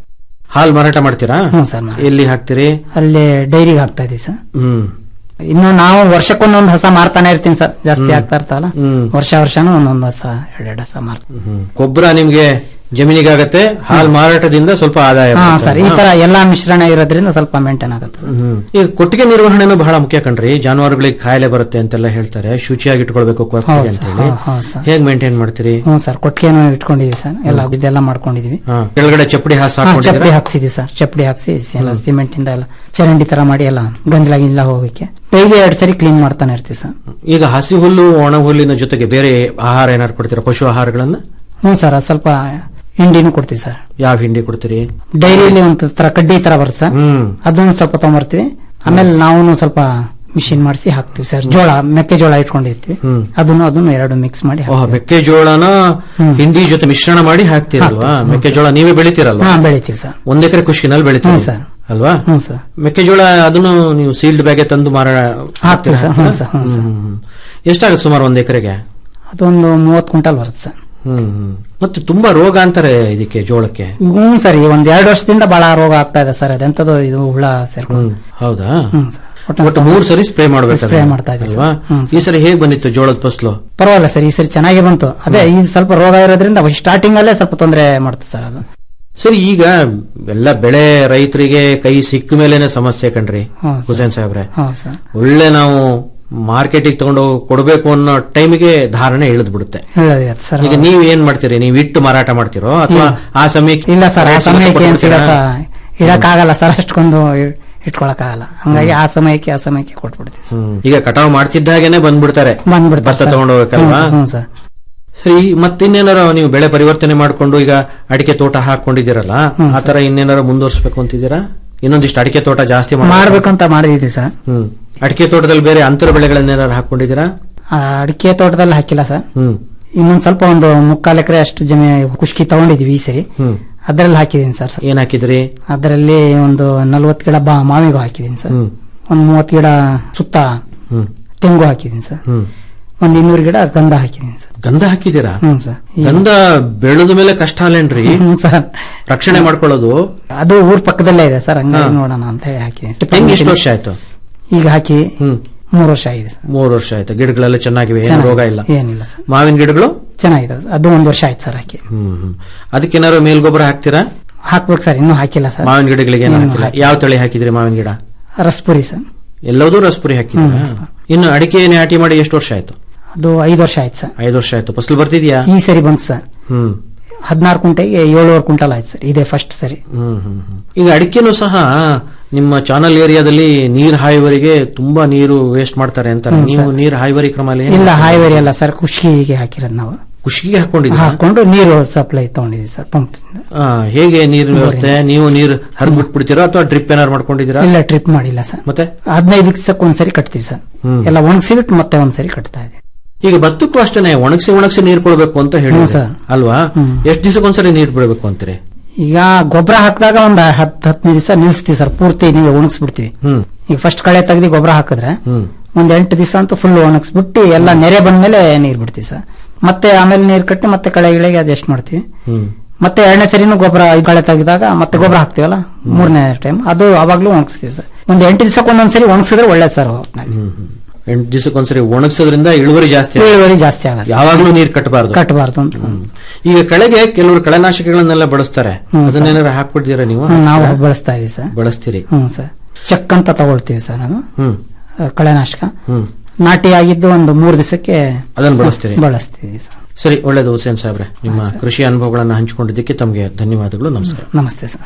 ಹಾಲು ಮಾರಾಟ ಮಾಡ್ತೀರಾ ಹ್ಞೂ ಸರ್ ಮಾಡಿ. ಎಲ್ಲಿ ಹಾಕ್ತೀರಿ ಅಲ್ಲಿ ಡೈರಿಗೆ ಹಾಕ್ತಾ ಇದೀವಿ ಸರ್ ಹ್ಮ್ ಇನ್ನು ನಾವು ವರ್ಷಕ್ಕೊಂದೊಂದು ಹಸ ಮಾರ್ತಾನೆ ಇರ್ತೀನಿ ಸರ್ ಜಾಸ್ತಿ ಆಗ್ತಾ ಇರ್ತಾವಲ್ಲ ಹ್ಮ್. ವರ್ಷ ವರ್ಷನೂ ಒಂದೊಂದು ಹಸ ಎರಡೆರಡು ಹಸ ಮಾರ್ತೀನಿ ಹ್ಮ್. ಗೊಬ್ಬರ ನಿಮ್ಗೆ ಜಮೀನಿಗಾಗತ್ತೆ ಹಾಲ್ ಮಾರಾಟದಿಂದ ಸ್ವಲ್ಪ ಆದಾಯ ಹಾ ಬರುತ್ತೆ. ಸರ್ ಈ ತರ ಎಲ್ಲಾ ಮಿಶ್ರಣ ಇರೋದ್ರಿಂದ ಸ್ವಲ್ಪ ಮೇಂಟೈನ್ ಆಗುತ್ತೆ ಸರ್. ಹ್ಮ್. ಈಗ ಕೊಟ್ಟಿಗೆ ನಿರ್ವಹಣೆನೂ ಬಹಳ ಮುಖ್ಯ ಕಣ್ರಿ ಜಾನುವಾರುಗಳಿಗೆ ಕಾಯಿಲೆ ಬರುತ್ತೆ ಅಂತೆಲ್ಲ ಹೇಳ್ತಾರೆ ಶುಚಿಯಾಗಿ ಇಟ್ಕೊಳ್ಬೇಕು ಕೊಟ್ಟಿಗೆ ಹೌದು ಅಂತ ಸರ್, ಹೇಳಿ ಹೌದು, ಹೌದು ಸರ್. ಹೇಗ್ ಮೇಂಟೈನ್ ಮಾಡ್ತೀರಿ ಹ್ಞೂ ಸರ್ ಕೊಟ್ಟಿಗೆನೂ ಇಟ್ಕೊಂಡಿದೀವಿ ಸರ್ ಎಲ್ಲ ಇದೆಲ್ಲ ಮಾಡ್ಕೊಂಡಿದೀವಿ ಹಾ, ಕೆಳಗಡೆ ಚಪ್ಪಡಿ ಹಾಸ್ ಹಾ, ಚಪ್ಪಡಿ ಹಾಕೊಂಡಿದ್ದೀರಾ? ಹಾಕ್ಸಿದೀವಿ ಸರ್ ಚಪ್ಪಡಿ ಹಾಕ್ಸಿ ಎಲ್ಲ ಸಿಮೆಂಟ್ ಇಂದ ಎಲ್ಲ ಚರಂಡಿ ತರ ಮಾಡಿ ಎಲ್ಲ ಗಂಜಲ ಗಿಂಜಲ ಹೋಗಕ್ಕೆ ಡೈಲಿ ಎರಡ್ ಸರಿ ಕ್ಲೀನ್ ಮಾಡ್ತಾನೆ ಇರ್ತೀವಿ ಸರ್ ಈಗ ಹಸಿ ಹುಲ್ಲು ಒಣ ಹುಲ್ಲಿನ ಜೊತೆಗೆ ಬೇರೆ ಆಹಾರ ಏನಾದ್ರು ಕೊಡ್ತೀರಾ ಪಶು ಆಹಾರಗಳನ್ನ ಹ್ಞೂ ಸರ್ ಅದ್ ಸ್ವಲ್ಪ ಹಿಂಡಿನೂ ಕೊಡ್ತೀವಿ ಸರ್ ಯಾವ ಹಿಂಡಿ ಕೊಡ್ತೀರಿ ಡೈರಿಯಲ್ಲಿ ಒಂದು ತರ ಕಡ್ಡಿ ತರ ಬರುತ್ತೆ ಸರ್ ಹ್ಮ್ ಅದನ್ನ ಸ್ವಲ್ಪ ತಗೊಂಬರ್ತೀವಿ ಆಮೇಲೆ ನಾವು ಸ್ವಲ್ಪ ಮಿಷಿನ್ ಮಾಡಿಸಿ ಹಾಕ್ತಿವಿ ಸರ್ ಜೋಳ ಮೆಕ್ಕೆಜೋಳ ಇಟ್ಕೊಂಡಿರ್ತೀವಿ ಹ್ಮ್. ಅದನ್ನು ಅದನ್ನು ಎರಡು ಮಿಕ್ಸ್ ಮಾಡಿ ಓಹ್ ಮೆಕ್ಕೆಜೋಳನ ಹಿಂಡಿ ಜೊತೆ ಮಿಶ್ರಣ ಮಾಡಿ ಹಾಕ್ತೀರಲ್ವಾ ಹಾಕ್ತೀವಿ, ಹ್ಮ್. ಮೆಕ್ಕೆಜೋಳ ನೀವೇ ಬೆಳಿತೀರಲ್ವಾ ಹಾ ಬೆಳಿತೀವಿ ಸರ್ ಒಂದ್ ಎಕರೆ ಖುಷಿನಲ್ಲಿ ಬೆಳಿತೀವಿ ಹ್ಮ್, ಸರ್. ಅಲ್ವಾ ಹ್ಞೂ ಸರ್ ಮೆಕ್ಕೆಜೋಳ ಅದನ್ನು ನೀವು ಸೀಲ್ಡ್ ಬ್ಯಾಗೆ ತಂದು ಮಾರ ಹಾಕ್ತೀವಿ ಸರ್, ಹ್ಞೂ ಸರ್, ಹ್ಞೂ ಸರ್. ಎಷ್ಟಾಗುತ್ತೆ ಸುಮಾರು ಒಂದ್ ಎಕರೆಗೆ ಅದೊಂದು ಮೂವತ್ತು ಕ್ವಿಂಟಲ್ ಬರುತ್ತೆ ಸರ್ ಹ್ಮ್ ಹ್ಮ್. ಮತ್ತೆ ತುಂಬಾ ರೋಗ ಅಂತಾರೆ ಇದಕ್ಕೆ ಜೋಳಕ್ಕೆ ಹ್ಞೂ ಸರ್ ಈ ಒಂದ್ ಎರಡು ವರ್ಷದಿಂದ ಬಹಳ ರೋಗ ಆಗ್ತಾ ಇದೆ ಸರ್ ಅದೆಂತದು ಇದು ಹುಳ ಸೇರ್ಕೊಂಡು ಹ್ಮ್ ಹೌದಾ ಹ್ಮ್ ಸರ್ ಒಟ್ಟು ಒಟ್ಟು ಮೂರ್ ಸರಿ ಸ್ಪ್ರೇ ಮಾಡ್ಬೇಕು ಸ್ಪ್ರೇ ಮಾಡ್ತಾ ಇದ್ದೀವಿ ಅಲ್ವಾ ಸರ್. ಹ್ಮ್, ಈ ಸರಿ ಹೇಗ್ ಬಂದಿತ್ತು ಜೋಳದ ಫಸಲು ಪರವಾಗಿಲ್ಲ ಸರ್ ಈ ಸರಿ ಚೆನ್ನಾಗಿ ಬಂತು ಅದೇ ಈ ಸ್ವಲ್ಪ ರೋಗ ಇರೋದ್ರಿಂದ ಸ್ಟಾರ್ಟಿಂಗ್ ಅಲ್ಲೇ ಸ್ವಲ್ಪ ತೊಂದರೆ ಮಾಡುತ್ತೆ ಸರ್ ಅದು ಸರಿ ಈಗ ಎಲ್ಲ ಬೆಳೆ ರೈತರಿಗೆ ಕೈ ಸಿಕ್ಕ ಮೇಲೇನೆ ಸಮಸ್ಯೆ ಕಣ್ರಿ ಹ್ಮ್, ಸರ್. ಹುಸೇನ್ ಸಾಹೇಬ್ರೆ ಹೌದು ಸರ್ ಒಳ್ಳೆ ನಾವು ಮಾರ್ಕೆಟಿಗೆ ತಗೊಂಡು ಕೊಡಬೇಕು ಅನ್ನೋ ಟೈಮಿಗೆ ಧಾರಣೆ ಇಳಿದ್ ಬಿಡುತ್ತೆ ಹೇಳೋದು ಸರ್ ಈಗ ನೀವ್ ಏನ್ ಮಾಡ್ತೀರಿ ನೀವ್ ಇಟ್ಟು ಮಾರಾಟ ಮಾಡ್ತಿರೋ ಅಥವಾ ಆ ಸಮಯಕ್ಕೆ ಇಲ್ಲ ಸರ್ ಆ rate ಸಮಯಕ್ಕೆ ಏನ್ ಕೊಟ್ಬಿಡ್ತೀರಾ? ಸಿಗತ್ತ ಇಡಕ್ಕಾಗಲ್ಲ ಸರ್ ಅಷ್ಟೊಂದು ಇಟ್ಕೊಳಕ್ಕಾಗಲ್ಲ ಹಂಗಾಗಿ ಆ ಸಮಯಕ್ಕೆ ಆ ಸಮಯಕ್ಕೆ ಕೊಟ್ಬಿಡ್ತೀವಿ ಸರ್. ಹ್ಮ್. ಈಗ ಕಟಾವ್ ಮಾಡ್ತಿದ್ದಾಗೇನೆ ಬಂದ್ಬಿಡ್ತಾರೆ ಬಂದ್ಬಿಡ್ತಾರೆ ಭತ್ತ ಸರ್. ತಗೊಂಡು ಹೋಗ್ಬೇಕಲ್ವಾ ಹ್ಞೂ ಸರ್, ಹ್ಞೂ ಸರ್ ಸರಿ ಮತ್ತಿನ್ನೇನಾರ ನೀವು ಬೆಳೆ ಪರಿವರ್ತನೆ ಮಾಡ್ಕೊಂಡು ಈಗ ಅಡಿಕೆ ತೋಟ ಹಾಕೊಂಡಿದ್ದೀರಲ್ಲ ಹ್ಮ್, ಆ ತರ ಇನ್ನೇನಾರ ಮುಂದುವರ್ಸ್ಬೇಕು ಅಂತಿದ್ದೀರಾ ಇನ್ನೊಂದಿಷ್ಟು ಅಡಿಕೆ ತೋಟ ಜಾಸ್ತಿ ಮಾಡ್ಬೇಕು? ಮಾಡ್ಬೇಕಂತ ಮಾಡಿದೀವಿ ಸರ್ ಹ್ಮ್ ಅಡಿಕೆ ತೋಟದಲ್ಲಿ ಬೇರೆ ಅಂತರ ಬೆಳೆಗಳನ್ನೇನಾರು ಹಾಕೊಂಡಿದ್ದೀರಾ ಆ ಅಡಿಕೆ ತೋಟದಲ್ಲಿ ಹಾಕಿಲ್ಲ ಸರ್ ಹ್ಮ್ ಇನ್ನೊಂದ್ ಸ್ವಲ್ಪ ಒಂದು ಮುಕ್ಕಾಲು ಎಕರೆ ಅಷ್ಟು ಜಮೀ ಕುಷ್ಕಿ ತಗೊಂಡಿದೀವಿ ಈ ಸರಿ ಹ್ಮ್ ಅದರಲ್ಲಿ ಹಾಕಿದೀನಿ ಸರ್ ಏನ್ ಹಾಕಿದ್ರಿ ಅದರಲ್ಲಿ ಒಂದು ನಲ್ವತ್ತು ಗಿಡ ಬಾ ಮಾವಿಗೂ ಹಾಕಿದೀನಿ ಸರ್ ಹ್ಮ್ ಒಂದ್ ಮೂವತ್ತು ಗಿಡ ಸುತ್ತ ಹ್ಮ್ ತೆಂಗು ಹಾಕಿದೀನಿ ಸರ್ ಹ್ಮ್ ಒಂದ್ ಇನ್ನೂರು ಗಿಡ ಗಂಧ ಹಾಕಿದೀನಿ ಸರ್ ಗಂಧ ಹಾಕಿದ್ದೀರಾ ಹ್ಮ್ ಸರ್ ಈ- ಗಂಧ ಬೆಳೆದ ಮೇಲೆ ಕಷ್ಟ ಅಲ್ಲೇನ್ರಿ ಹ್ಮ್ ಸರ್ ರಕ್ಷಣೆ ಮಾಡ್ಕೊಳ್ಳೋದು ಅದು ಊರ್ ಪಕ್ಕದಲ್ಲೇ ಇದೆ ಸರ್ ಹಂಗಾಗಿ ಹಾ. ನೋಡೋಣ ಅಂತ ಹೇಳಿ ಹಾಕಿದೀನಿ ತೆಂಗು ಎಷ್ಟು ವರ್ಷ ಆಯ್ತು ಈಗ ಹಾಕಿ ಹ್ಮ್ ಮೂರು ವರ್ಷ ಆಗಿದೆ ಸರ್ ಮೂರು ವರ್ಷ ಆಯ್ತು ಗಿಡಗಳೆಲ್ಲ ಚೆನ್ನಾಗಿವೆ ಏನು ಚೆನ್ನಾಗಿದೆ. ರೋಗ ಇಲ್ಲ ಏನಿಲ್ಲ ಸರ್ ಮಾವಿನ ಗಿಡಗಳು ಚೆನ್ನಾಗಿದೆ ಅದು ಒಂದ್ ವರ್ಷ ಆಯ್ತು ಸರ್ ಹಾಕಿ ಹ್ಮ್ ಹ್ಮ್ ಅದಕ್ಕೇನಾದ್ರು ಮೇಲ್ಗೊಬ್ಬರ ಹಾಕ್ತೀರಾ ಹಾಕ್ಬೇಕು ಸರ್ ಇನ್ನೂ ಹಾಕಿಲ್ಲ ಸರ್ ಮಾವಿನ ಗಿಡಗಳಿಗೆ ಏನು ಇನ್ನೂ ಹಾಕಿಲ್ಲ ಹಾಕಿಲ್ಲ. ಯಾವ ತಳಿ ಹಾಕಿದ್ರಿ ಮಾವಿನ ಗಿಡ ರಸ್ಪುರಿ ಸರ್ ಎಲ್ಲದೂ ರಸಪುರಿ ಹಾಕಿದ್ದೀರಾ ಇನ್ನು ಅಡಿಕೆ ನಾಟಿ ಮಾಡಿ ಎಷ್ಟು ವರ್ಷ ಆಯ್ತು ಅದು ಐದು ವರ್ಷ ಆಯ್ತು ಸರ್ ಐದು ವರ್ಷ ಆಯ್ತು ಫಸಲು ಬರ್ತಿದ್ಯಾ ಈ ಸರಿ ಬಂತು ಸರ್ ಹ್ಮ್ ಹದಿನಾರು ಕುಂಟೆಗೆ ಏಳುವರೆ ಕ್ವಿಂಟಲ್ ಆಯ್ತು ಸರ್ ಇದೇ ಫಸ್ಟ್ ಸರಿ ಹ್ಮ್ ಹ್ಮ್ ಹ್ಮ್. ಈಗ ಅಡಿಕೆನೂ ಸಹ ನಿಮ್ಮ ಚಾನಲ್ ಏರಿಯಾದಲ್ಲಿ ನೀರ್ ಹಾಯುವರಿಗೆ ತುಂಬಾ ನೀರು ವೇಸ್ಟ್ ಮಾಡ್ತಾರೆ ಅಂತಾರೆ ಹ್ಮ್, ನೀವು ಸರ್. ನೀರ್ ಹಾಯುವರಿ ಕ್ರಮ ಅಲ್ಲಿ ಏನ್ ಇಲ್ಲ ಮಾಡ್ತೀರಾ? ಹಾಯ್ವೇರಿ ಅಲ್ಲ ಸರ್ ಖುಷ್ಕಿಗೆ ಹಾಕಿರೋದು ನಾವು ಕುಷ್ಕಿಗೆ ಹಾಕೊಂಡಿದ್ದೀರಾ ಹಾಕೊಂಡು ನೀರು ಸಪ್ಲೈ ತಗೊಂಡಿದ್ವಿ ಸರ್ ಪಂಪ್ ಆ, ಹೇಗೆ ನೀರಿನ ವ್ಯವಸ್ಥೆ ನೀವು ನೀರು ಹರಿದು ಬಿಟ್ಬಿಡ್ತೀರಾ ಅಥವಾ ಡ್ರಿಪ್ ಏನಾರು ಮಾಡ್ಕೊಂಡಿದ್ದೀರಾ ಇಲ್ಲ ಟ್ರಿಪ್ ಮಾಡಿಲ್ಲ ಸರ್ ಮತ್ತೆ ಹದಿನೈದು ದಿವಸಕ್ಕೆ ಒಂದ್ಸರಿ ಕಟ್ತೀವಿ ಸರ್ ಹ್ಮ್. ಎಲ್ಲ ಒಣಗಿಸಿಬಿಟ್ಟು ಮತ್ತೆ ಒಂದ್ಸರಿ ಕಟ್ತಾ ಇದೆ ಈಗ ಭತ್ತಕ್ಕೂ ಅಷ್ಟೇನೆ ಒಣಗಿಸಿ ಒಣಗಿಸಿ ನೀರು ಕೊಡ್ಬೇಕು ಅಂತ ಹೇಳಿ ಹ್ಮ್, ಸರ್. ಅಲ್ವಾ ಹ್ಮ್. ಎಷ್ಟು ದಿವಸಕ್ಕೊಂದ್ಸರಿ ನೀರು ಬಿಡಬೇಕು ಅಂತೀರಿ ಈಗ ಗೊಬ್ಬರ ಹಾಕಿದಾಗ ಒಂದ್ ಹತ್ತು ಹದಿನೈದು ದಿವಸ ನಿಲ್ಲಿಸ್ತೀವಿ ಸರ್ ಪೂರ್ತಿ ನೀವು ಒಣಗಿಸ್ಬಿಡ್ತೀವಿ ಹ್ಮ್ ಈಗ ಫಸ್ಟ್ ಕಳೆ ತೆಗ್ದು ಗೊಬ್ಬರ ಹಾಕಿದ್ರೆ ಹ್ಮ್ ಒಂದ್ ಎಂಟು ದಿವಸ ಅಂತೂ ಫುಲ್ ಒಣಗಿಸ್ಬಿಟ್ಟು ಎಲ್ಲ ನೆರೆ ಬಂದ್ಮೇಲೆ ನೀರ್ ಬಿಡ್ತೀವಿ ಸರ್ ಮತ್ತೆ ಆಮೇಲೆ ನೀರ್ ಕಟ್ಟಿ ಮತ್ತೆ ಕಳೆ ಗಿಳೆಗೆ ಅದೆಷ್ಟು ಮಾಡ್ತೀವಿ ಹ್ಮ್ ಮತ್ತೆ ಎರಡನೇ ಸರಿನೂ ಗೊಬ್ಬರ ಐದು ಕಳೆ ತೆಗೆದಾಗ ಮತ್ತೆ ಗೊಬ್ಬರ ಹಾಕ್ತಿವಲ್ಲ ಮೂರನೇ ಟೈಮ್ ಅದು ಅವಾಗ್ಲೂ ಒಣಗಿಸ್ತೀವಿ ಸರ್ ಒಂದ್ ಎಂಟು ದಿವಸಕ್ಕೆ ಒಂದೊಂದ್ಸರಿ ಒಣಗಿಸಿದ್ರೆ ಒಳ್ಳೇದು ಸರ್ ಒಟ್ನಲ್ಲಿ. ಹ್ಮ್ ಹ್ಮ್ ಎಂಟು ದಿವಸಕ್ಕೊಂದ್ಸರಿ ಒಣಗಿಸೋದ್ರಿಂದ ಇಳುವರಿ ಜಾಸ್ತಿ ಆಗುತ್ತೆ. ಇಳುವರಿ ಜಾಸ್ತಿ ಆಗುತ್ತೆ ಯಾವಾಗ್ಲೂ ನೀರು ಕಟ್ಟಬಾರ್ದು ಕಟ್ಟಬಾರ್ದು ಅಂತ ಈಗ ಕಳೆಗೆ ಕೆಲವರು ಕಳೆನಾಶಕಗಳನ್ನೆಲ್ಲ ಬಳಸ್ತಾರೆ ಹ್ಮ್, ಸರ್. ಅದನ್ನೇನಾರ ಹಾಕ್ಬಿಡ್ತೀರಾ ನೀವು ಹ್ಮ್, ನಾವು ಬಳಸ್ತಾ ಇದೀವಿ ಸರ್ ಬಳಸ್ತೀರಿ ಹ್ಮ್ ಸರ್ ಚೆಕ್ ಅಂತ ತಗೊಳ್ತೀವಿ ಸರ್ ಅದು ಹ್ಮ್ ಆ, ಕಳೆನಾಶಕ ಹ್ಮ್ ನಾಟಿ ಆಗಿದ್ದು ಒಂದು ಮೂರು ದಿವಸಕ್ಕೆ ಅದನ್ನ ಬಳಸ್ತೀರಿ? ಬಳಸ್ತೀವಿ ಸರ್ ಸರಿ ಒಳ್ಳೇದು ಹುಸೇನ್ ಸಾಹೇಬ್ರೆ ನಿಮ್ಮ ಕೃಷಿ ಅನುಭವಗಳನ್ನ ಹಂಚಿಕೊಂಡಿದ್ದಕ್ಕೆ ತಮಗೆ ಧನ್ಯವಾದಗಳು ನಮಸ್ಕಾರ ನಮಸ್ತೆ ಸರ್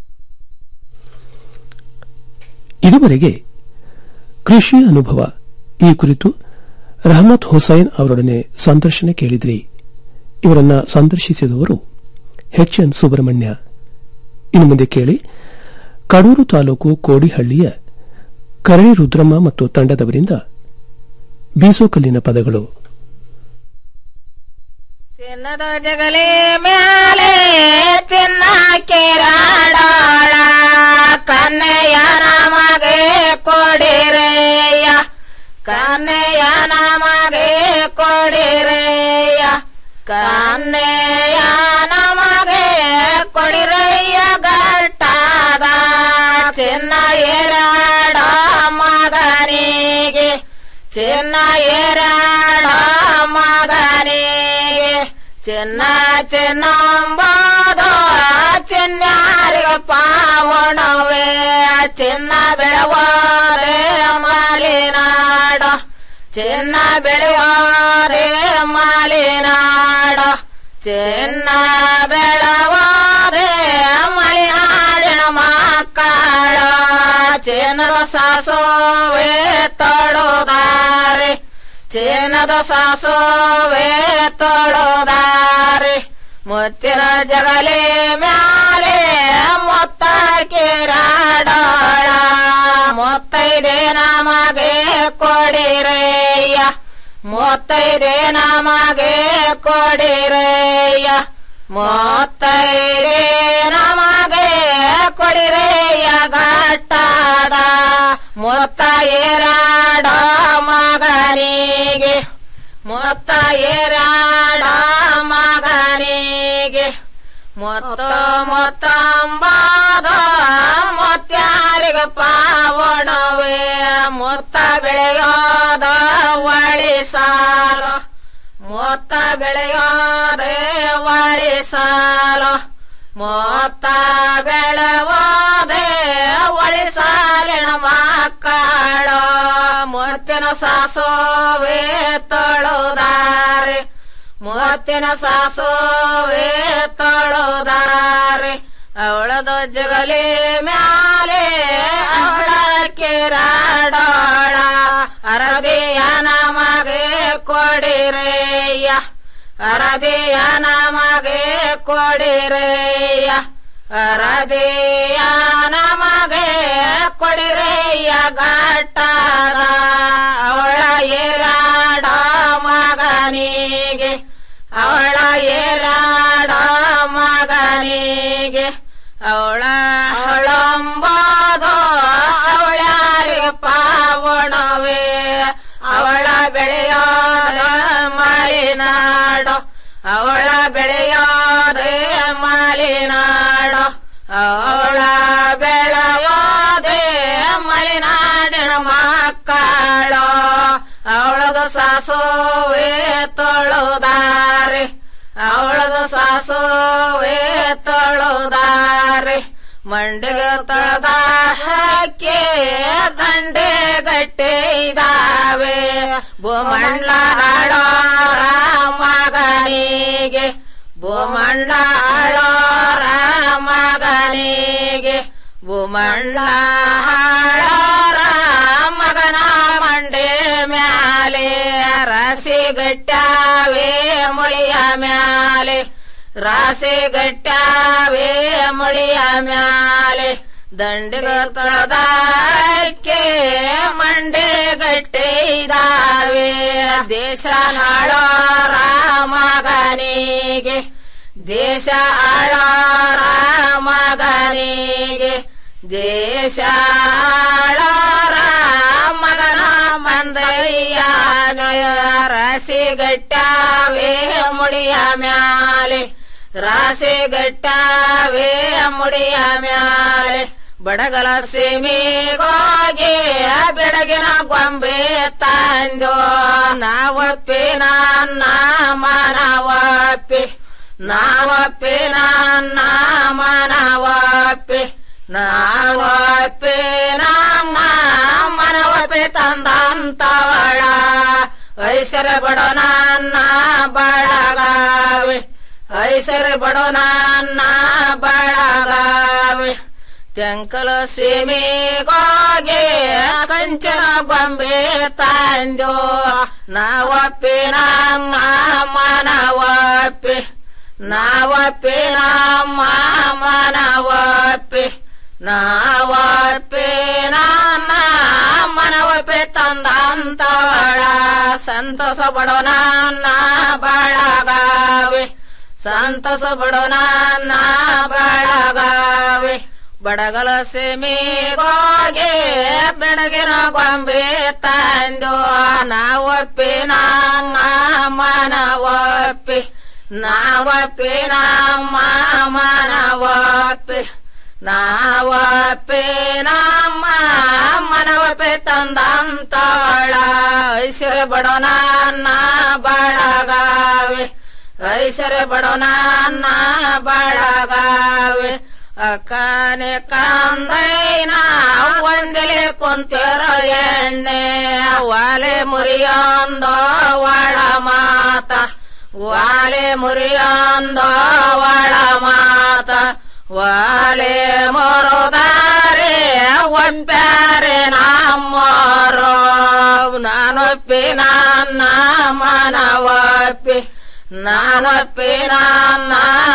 ಇದುವರೆಗೆ ಕೃಷಿ ಅನುಭವ ಈ ಕುರಿತು ರಹಮತ್ ಹುಸೈನ್ ಅವರೊಡನೆ ಸಂದರ್ಶನ ಕೇಳಿದ್ರಿ ಇವರನ್ನ ಸಂದರ್ಶಿಸಿದವರು ಎಚ್ ಎನ್ ಸುಬ್ರಹ್ಮಣ್ಯ ಇನ್ನು ಮುಂದೆ ಕೇಳಿ ಕಡೂರು ತಾಲೂಕು ಕೋಡಿಹಳ್ಳಿಯ ಕರಳಿ ರುದ್ರಮ್ಮ ಮತ್ತು ತಂಡದವರಿಂದ ಬೀಸೋಕಲ್ಲಿನ ಪದಗಳು ಚಿನ್ನದ ಜಗಲಿ ಮ್ಯಾಲೆ ಚಿನ್ನ ಕಿರಾಡಾಳ ಕನ್ನೆಯ ನಮಗೆ ಕೊಡಿರೆಯ ಕನ್ನೆಯ ನಮಗೆ ಕೊಡಿರೆಯ ಕನ್ನೆಯ ನಮಗೆ ಕೊಡಿರಯ್ಯ ಗಟ್ಟ ಚಿನ್ನ ಏರಾಡ ಮಗನಿಗೆ ಚಿನ್ನ ಚಿನ್ನಂಬಾದೋ ಚಿನ್ನಾರಿಗೆ ಪಾವಣವೇ ಚಿನ್ನ ಬೆಳವಾರೆ ಮಾಲಿನಾಡ ಚಿನ್ನ ಬೆಳೆವಾರೆ ಮಾಲಿನಾಡ ಚಿನ್ನ ಬೆಳವಾರೆ ಮಲೆನಾಡಿನ ಮಕ್ಕಳ ಚಿನ್ನದ ಸಾಸೋವೆ ತೊಡೋದಾರೆ ಚಿನ್ನದ ಸಾಸೋವೆ ತೊಡೋದಾರೆ ಮುತ್ತಿನ ಜಗಲಿ ಮ್ಯಾಲೆ ಮೊತ್ತ ಕಿರಾಡೋಳ ಮೊತ್ತೈದೆ ನಮಗೆ ಕೊಡಿರೆಯ್ಯ ಮೊತ್ತೈದೆ ನಮಗೆ ಕೊಡಿರೆಯ್ಯ ಮೊತ್ತೈದೆ ನಮಗೆ ಕೊಡಿರೆಯ್ಯ ಗಟ್ಟಾದ ಮೊತ್ತ ಏರಾಡ ಮಗನಿಗೆ ಮೊತ್ತ ಏರಾಡ ಮಗನಿಗೆ ಮೊತ್ತ ಮೊತ್ತಂಬಾದ ಮೊತ್ಯಾರಿಗ ಪಾವಣವೇ ಮೊತ್ತ ಬೆಳೆಯೋದ ಒಳಿಸಾಲು ಮೊತ್ತ ಬೆಳೆಯೋದೆ ಒಳಿಸಾಲು ಮೊತ್ತ ಬೆಳವಾದೆ ಒಳಿಸಾಲಿನ ಮಕ್ಕಳು ಮೊತ್ತಿನ ಸಾಸೋವೆ ತೊಳುದಾರೆ ಮೊತ್ತಿನ ಸಾಸೋವೆ ತೊಳುದಾರೆ ಅವಳದ ಜಗಲಿ ಮ್ಯಾಲೆ ಅವಳ ಕಿರಾಡೋಳ ಅರದಿಯ ನಮಗೆ ಕೊಡಿರೆಯ್ಯ ಅರದಿಯ ನಮಗೆ ಕೊಡಿರೆಯ್ಯ ಅರದಿಯ ನಮಗೆ ಕೊಡಿರೆಯ್ಯ ಗಟ್ಟಾದ ಅವಳ ಏರಾಡ ಮಗನಿಗೆ ಅವಳ ಏರಾಡ ಮಗನಿಗೆ ಅವಳ ಅವಳಂಬಾದೋ ಅವಳ್ಯಾರಿಗೆ ಪಾವಣವೇ ಅವಳ ಬೆಳೆಯೋದ ಮಾಲಿನಾಡು ಅವಳ ಬೆಳೆಯೋದೆ ಮಾಲಿನಾಡು ಅವಳ ಬೆಳೆಯೋದೆ ಮಲೆನಾಡಿನ ಮಕ್ಕಳು ಅವಳದು ಸಾಸೋವೆ ತೊಳುದಾರೆ ಅವಳದು ಸಾಸೋವೆ ತೊಳುದಾರೆ ಮಂಡಿಗೆ ತೊಳೆದ ಹಾಕಿ ದಂಡೆ ಗಟ್ಟೆ ಇದಾವೆ ಭೂಮಂಡ್ಲ ಆಳೋರ ಮಗನಿಗೆ ಭೂಮಂಡ್ಲ ಆಳೋರ ಮಗನಿಗೆ ಭೂಮಂಡ್ಲ ಆಳೋರ ಮಗನ ಮಂಡೆ ಮ್ಯಾಲೆ ರಾಸಿ ಗಟ್ಟಾವೆ ಮುಳಿಯ ಮ್ಯಾಲೆ ರಾಸಿ ಗಟ್ಟಾವೆ ಮುಳಿಯ ಮ್ಯಾಲೆ ದಂಡಿಗ ತೊಳೆದಾಕೆ ಮಂಡೆ ಗಟ್ಟೆ ಇದಾವೆ ದೇಶ ನಾಳೋ ರಾಮಗನಿಗೆ ದೇಶ ಆಳೋ ರಾಮಗನಿಗೆ ದೇಶ ಆಳೋ ರಾಮಗನ ಮಂದಯ್ಯಾಗ ರಾಸಿ ಗಟ್ಟಾವೆ ಮುಡಿಯ ಮ್ಯಾಲೆ ರಾಸಿ ಗಟ್ಟಾವೆ ಮುಡಿಯ ಮ್ಯಾಲೆ ಬಡಗಲ ಸೀಮಿಗೋಗಿ ಬೆಡಗಿನ ಗೊಂಬೆ ತಂದೋ ನಾವಪ್ಪಿ ನನ್ನ ಮನವಪ್ಪಿ ನಾವಪ್ಪಿ ನನ್ನ ಮನವಪ್ಪಿ ನಾವಪ್ಪಿ ನಮ್ಮ ಮನವಪ್ಪಿ ತಂದಂತವಳ ಐಸರ ಬಡೋ ನನ್ನ ಬಳಗಾವೆ ಐಸರ ಬಡೋ ನನ್ನ ಬಳಗಾವೆ ತೆಂಕಲ ಸೀಮಿಗೋಗಿ ಕಂಚನ ಗೊಂಬೆ ತಂದೋ ನಾವಪ್ಪಿ ನಮ್ಮ ಮನವಪ್ಪಿ ನಾವಪ್ಪಿ ನಮ್ಮ ಮನವಪ್ಪಿ ನಾವಪ್ಪಿ ನಮ್ಮ ಮನವಪ್ಪಿ ತಂದಂತವಳ ಸಂತೋಷ ಬಡೋ ನನ್ನ ಬಳಗಾವೆ ಸಂತೋಷ ಬಡೋ ನನ್ನ ಬಳಗಾವೆ ಬಡಗಲ ಸೀಮಿಗೋಗಿ ಬೆಳಗಿನ ಗೊಂಬೆ ತಂದು ನಾವಪ್ಪಿ ನಮ್ಮ ಮನವಪ್ಪಿ ನಾವಪ್ಪಿ ನಮ್ಮ ಮನವಪ್ಪಿ ನಾವಪ್ಪಿ ನಮ್ಮ ಮನವಪ್ಪಿ ಪೆ ತಂದಂತಾಳ ಐಶ್ವರ್ಯ ಬಡೋನ ಬಾಳಗಾವೆ ಐಶ್ವರ್ಯ ಬಡೋನ ಬಾಳಗಾವೆ ಅಕ್ಕನೆ ಕಂದೈನ ಒಂದೆಲೆ ಕುಂತಿರೋ ಎಣ್ಣೆ ವಾಲೆ ಮುರಿಯೊಂದೋ ಒಳ ಮಾತ ವಾಲೆ ಮುರಿಯೊಂದೋ ಒಳ ಮಾತ ವಾಲೆ ಮೊರದಾರೆ ಒಂಪ್ಯಾರೆ ನಮ್ಮರೋ ನಾನೊಪ್ಪಿ ನನ್ನ ಮನವಪ್ಪಿ ನಾನೊಪ್ಪಿ ನನ್ನ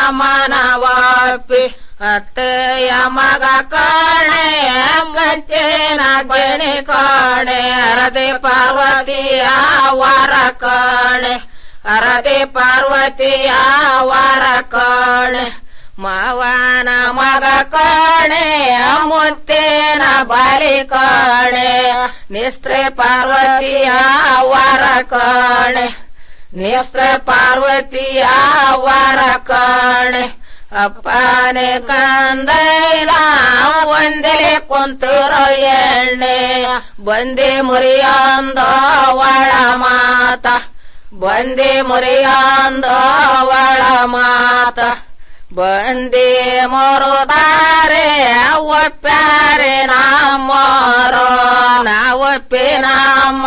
ಮನವಪ್ಪಿ ಅತ್ತೆಯ ಮಗ ಕಾಣೆ ಗಂಟೆನ ಗಣಿ ಕಾಣೆ ಅರದೆ ಪಾರ್ವತಿಯ ವರ ಕಾಣೆ ಅರದೆ ಪಾರ್ವತಿಯ ವರ ಕಾಣೆ ಮಾವನ ಮಗ ಕಾಣೆ ಮುತ್ತೇನ ಬಲಿ ಕಾಣೆ ನಿಸ್ತ್ರೆ ಪಾರ್ವತಿಯ ವರ ಕಾಣೆ ನಿಸ್ತ್ರೆ ಪಾರ್ವತಿಯ ವರ ಕಾಣೆ ಅಪ್ಪನೆ ಕಂದೈನ ಒಂದೆಲೆ ಕುಂತುರೋ ಎಣ್ಣೆ ಬಂದೆ ಮುರಿಯೊಂದೋ ಒಳ ಮಾತ ಬಂದೆ ಮುರಿಯೊಂದೋ ಒಳ ಮಾತ ಬಂದೆ ಮೊರುದಾರೆ ಒಪ್ಪ್ಯಾರೆ ನಮ್ಮೋರೋ ನಾವಪ್ಪಿ ನಮ್ಮ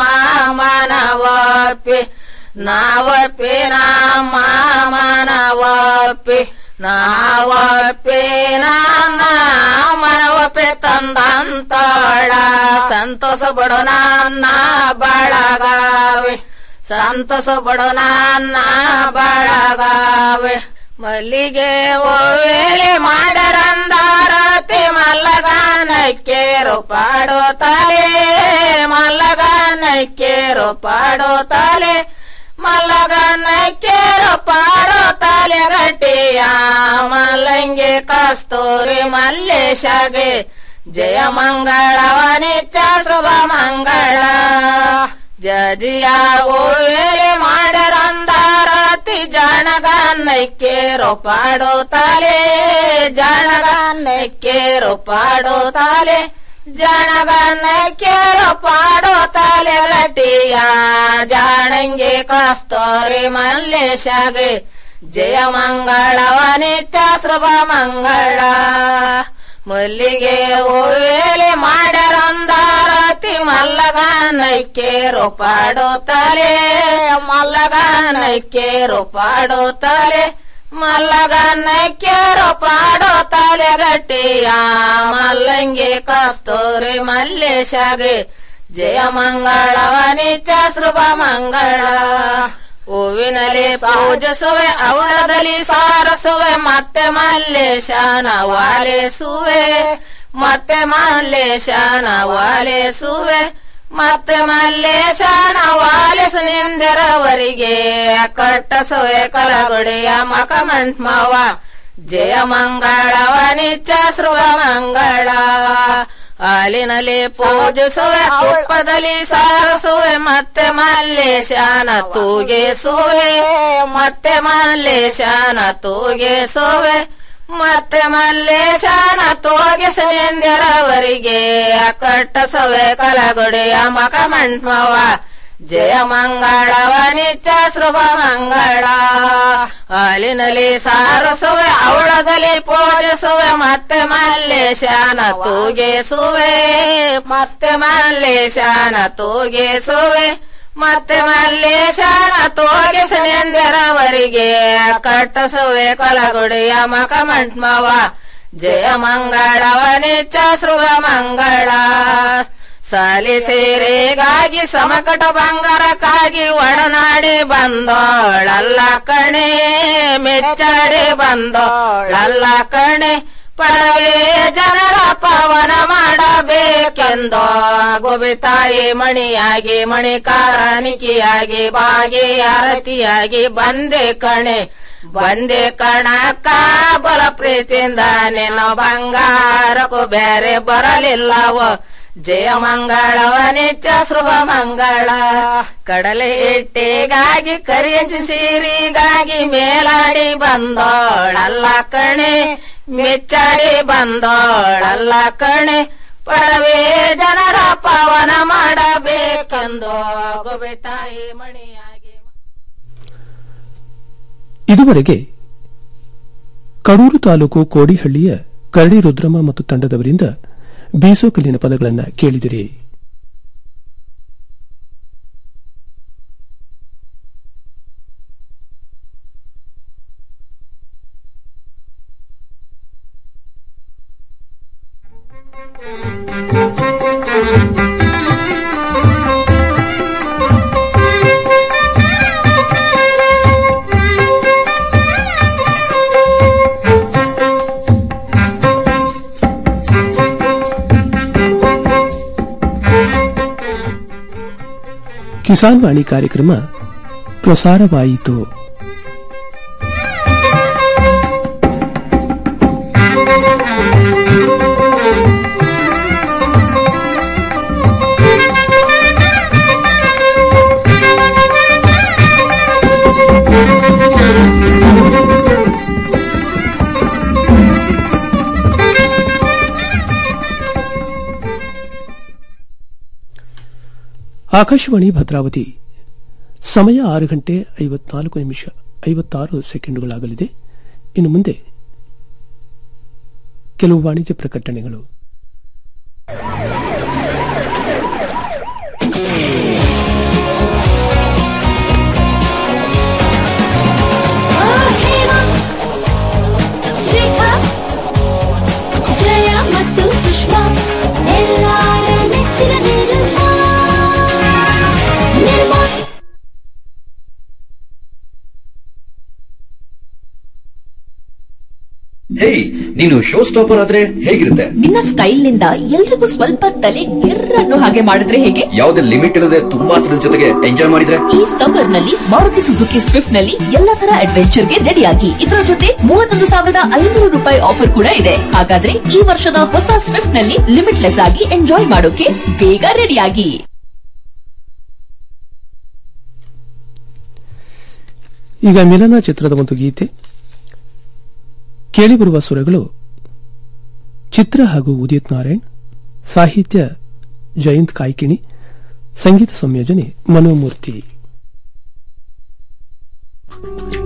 ಮನವಪ್ಪಿ ನಾವಪ್ಪಿ ನಮ್ಮ ಮನವಪ್ಪಿ ನಾವಪ್ಪಿ ನನ್ನ ಮನವಪ್ಪಿ ತಂದಂತಾಳ ಸಂತೋಷ ಬಡೋ ನನ್ನ ಬಳಗಾವೆ ಸಂತೋಷ ಬಡೋ ನನ್ನ ಬಳಗಾವೆ ಮಲ್ಲಿಗೆ ಓವೇಲೆ ಮಾಡರಂದಾರತಿ ಮಲ್ಲಗಾನಕ್ಕೆ ರೂಪಾಡೋ ತಲೆ ಮಲ್ಲಗಾನಕ್ಕೆ ರೂಪಾಡೋ ತಲೆ ಮಲ್ಲಗನ್ನಕ್ಕೆ ರೂಪಾಡೋ ತಲೆ ಗಟ್ಟಿಯ ಮಲ್ಲಂಗೆ ಕಸ್ತೂರಿ ಮಲ್ಲೇಶಗೆ ಜಯ ಮಂಗಳವನಿಚ್ಚ ಶುಭ ಮಂಗಳ ಜಜಿಯ ಓವೇಲೆ ಮಾಡರಂದಾರತಿ ಜಾಣಗನ್ನಕ್ಕೆ ರೂಪಾಡೋ ತಲೆ ಜಾಣಗನ್ನಕ್ಕೆ ರೂಪಾಡೋ ತಲೆ ಜಾಣಗನ್ನಕ್ಕೆ ರೂಪಾಡೋ ತಲೆ ಗಟ್ಟಿಯ ಜಾಣಂಗೆ ಕಸ್ತೂರಿ ಮಲ್ಲೇಶಗೆ ಜಯ ಮಂಗಳವನಿಚ್ಚ ಶುಭ ಮಂಗಳ ಮಲ್ಲಿಗೆ ಓವೇಲೆ ಮಾಡರಂದಾರತಿ ಮಲ್ಲಗನಕ್ಕೆ ರೂಪಾಡೋ ತಲೆ ಮಲ್ಲಗನಕ್ಕೆ ರೂಪಾಡೋ ತಲೆ ಮಲ್ಲಗನಕ್ಕೆ ರೂಪಾಡೋ ತಲೆ ಗಟ್ಟಿಯ ಮಲ್ಲಂಗೆ ಕಸ್ತೂರಿ ಮಲ್ಲೇಶಗೆ ಜಯ ಮಂಗಳವನಿಚ್ಚ ಶುಭ ಮಂಗಳ ಹೂವಿನಲ್ಲಿ ಪೂಜಿಸುವೆ ಅವಳದಲ್ಲಿ ಸಾರಸುವೆ ಮತ್ತೆ ಮಲ್ಲೇಶನ ವಾಲಿಸುವೆ ಮತ್ತೆ ಮಲ್ಲೇಶನ ವಾಲಿಸುವೆ ಮತ್ತೆ ಮಲ್ಲೇಶನ ವಾಲಿಸು ನಿಂದಿರವರಿಗೆ ಕಟ್ಟಸುವೆ ಕಲಗುಡಿಯ ಮಕಮಂಟ್ಮವ ಜಯ ಮಂಗಳವನಿಚ್ಚ ಶುಭ ಮಂಗಳ ಹಾಲಿನಲ್ಲಿ ಪೂಜಿಸುವೆ ತುಪ್ಪದಲ್ಲಿ ಸಾರಸುವೆ ಮತ್ತೆ ಮಲ್ಲೇಶನ ತೂಗಿಸುವೆ ಮತ್ತೆ ಮಲ್ಲೇಶನ ತೂಗಿಸುವೆ ಮತ್ತೆ ಮಲ್ಲೇಶನ ತೋಗಿಸನೆಂದರವರಿಗೆ ಕಟ್ಟಸುವೆ ಕಲಗುಡಿಯ ಮಕಮಂಟ್ಮವ ಜಯ ಮಂಗಳವನಿಚ್ಚ ಶುಭ ಮಂಗಳ ಹಾಲಿನಲ್ಲಿ ಸಾರಸುವೆ ಅವಳದಲ್ಲಿ ಪೂಜಿಸುವೆ ಮತ್ತೆ ಮಲ್ಲೇಶನ ತೂಗಿಸುವೆ ಮತ್ತೆ ಮಲ್ಲೇಶನ ತೂಗಿಸುವೆ ಮತ್ತೆ ಮಲ್ಲೇಶನ ತೋಗಿಸನೆಂದರವರಿಗೆ ಕಟ್ಟಸುವೆ ಕೊಲಗುಡಿಯ ಮಕಮಂಟ್ಮವ ಜಯ ಮಂಗಳವನಿಚ್ಚ ಶುಭ ಮಂಗಳ ಸಾಲಿ ಸೇರೆಗಾಗಿ ಸಮಕಟ ಬಂಗಾರಕ್ಕಾಗಿ ಒಡನಾಡಿ ಬಂದೋಳಲ್ಲ ಕಣೆ ಮೆಚ್ಚಾಡಿ ಬಂದೋಳಲ್ಲ ಕಣೆ ಪರವೇ ಜನರ ಪವನ ಮಾಡಬೇಕೆಂದೋ ಗೋಬಿತಾಯಿ ಮಣಿಯಾಗಿ ಮಣಿಕಾರನಿಕಿಯಾಗಿ ಬಾಗಿ ಆರತಿಯಾಗಿ ಬಂದೆ ಕಣೆ ಬಂದೆ ಕಣಕ್ಕ ಬಲ ಪ್ರೀತಿಯಿಂದ ನಿನ್ನ ಬಂಗಾರಕ್ಕೂ ಬೇರೆ ಬರಲಿಲ್ಲವೋ ಜಯ ಮಂಗಳವನಿಚ್ಚ ಶುಭ ಮಂಗಳ ಕಡಲೆ ಹಿಟ್ಟಿಗಾಗಿ ಕರಿಯಂಚಿ ಸೀರಿಗಾಗಿ ಮೇಲಾಡಿ ಬಂದೋಳಲ್ಲ ಕಣೆ ಮೆಚ್ಚಾಡಿ ಬಂದೋಳಲ್ಲ ಕಣೆ ಪಡವೆ ಜನರ ಪಾವನ ಮಾಡಬೇಕೆಂದು ಗೊಬೆ ತಾಯಿ ಮಣಿಯಾಗಿ ಇದುವರೆಗೆ ಕಡೂರು ತಾಲೂಕು ಕೋಡಿಹಳ್ಳಿಯ ಕರಡಿ ರುದ್ರಮ್ಮ ಮತ್ತು ತಂಡದವರಿಂದ ಬೀಸೋಕಲ್ಲಿನ ಪದಗಳನ್ನು ಕೇಳಿದಿರಿ ಕಿಸಾನ್ ವಾಣಿ ಕಾರ್ಯಕ್ರಮ ಪ್ರಸಾರವಾಯಿತು ಆಕಾಶವಾಣಿ ಭದ್ರಾವತಿ ಸಮಯ ಆರು ಗಂಟೆ ಐವತ್ನಾಲ್ಕು ನಿಮಿಷ ಐವತ್ತಾರು ಸೆಕೆಂಡುಗಳಾಗಲಿದೆ ಇನ್ನು ಮುಂದೆ ಕೆಲವು ವಾಣಿಜ್ಯ ಪ್ರಕಟಣೆಗಳು ಹೇಮಾ ರೇಖಾ ಜಯ ಮತ್ತು ಸುಷ್ಮಾ ಎಲ್ಲಾರ ನೆಚ್ಚಿನ ನಿರ್ಮಾ ನಿರ್ಮಾ ಹೇ ನೀನು ಶೋ ಸ್ಟಾಪರ್ ಆದ್ರೆ ಹೇಗಿರುತ್ತೆ ನಿನ್ನ ಸ್ಟೈಲ್ ನಿಂದ ಎಲ್ರಿಗೂ ಸ್ವಲ್ಪ ತಲೆ ಗೆರ್ರನ್ನು ಹಾಗೆ ಮಾಡಿದ್ರೆ ಹೇಗೆ ಯಾವುದೇ ಲಿಮಿಟ್ ಇಲ್ಲದೆ ತುಂಬಾ ತರದ ಜೊತೆಗೆ ಎಂಜಾಯ್ ಮಾಡಿದ್ರೆ ಈ ಸಮ್ಮರ್ ನಲ್ಲಿ ಮಾರುತಿ ಸುಜುಕಿ ಸ್ವಿಫ್ಟ್ ನಲ್ಲಿ ಎಲ್ಲಾ ತರ ಅಡ್ವೆಂಚರ್ ಗೆ ರೆಡಿಯಾಗಿ ಇದರ ಜೊತೆ ಮೂವತ್ತೊಂದು ಸಾವಿರದ ಐನೂರು ರೂಪಾಯಿ ಆಫರ್ ಕೂಡ ಇದೆ ಹಾಗಾದ್ರೆ ಈ ವರ್ಷದ ಹೊಸ ಸ್ವಿಫ್ಟ್ ನಲ್ಲಿ ಲಿಮಿಟ್ಲೆಸ್ ಆಗಿ ಎಂಜಾಯ್ ಮಾಡೋಕೆ ಬೇಗ ರೆಡಿಯಾಗಿ ಈಗ ಮಿಲನ ಚಿತ್ರದ ಒಂದು ಗೀತೆ ಕೇಳಿಬರುವ ಸ್ವರಗಳು ಚಿತ್ರ ಹಾಗೂ ಉದಿತ್ ನಾರಾಯಣ್ ಸಾಹಿತ್ಯ ಜಯಂತ್ ಕಾಯ್ಕಿಣಿ ಸಂಗೀತ ಸಂಯೋಜನೆ ಮನೋಮೂರ್ತಿ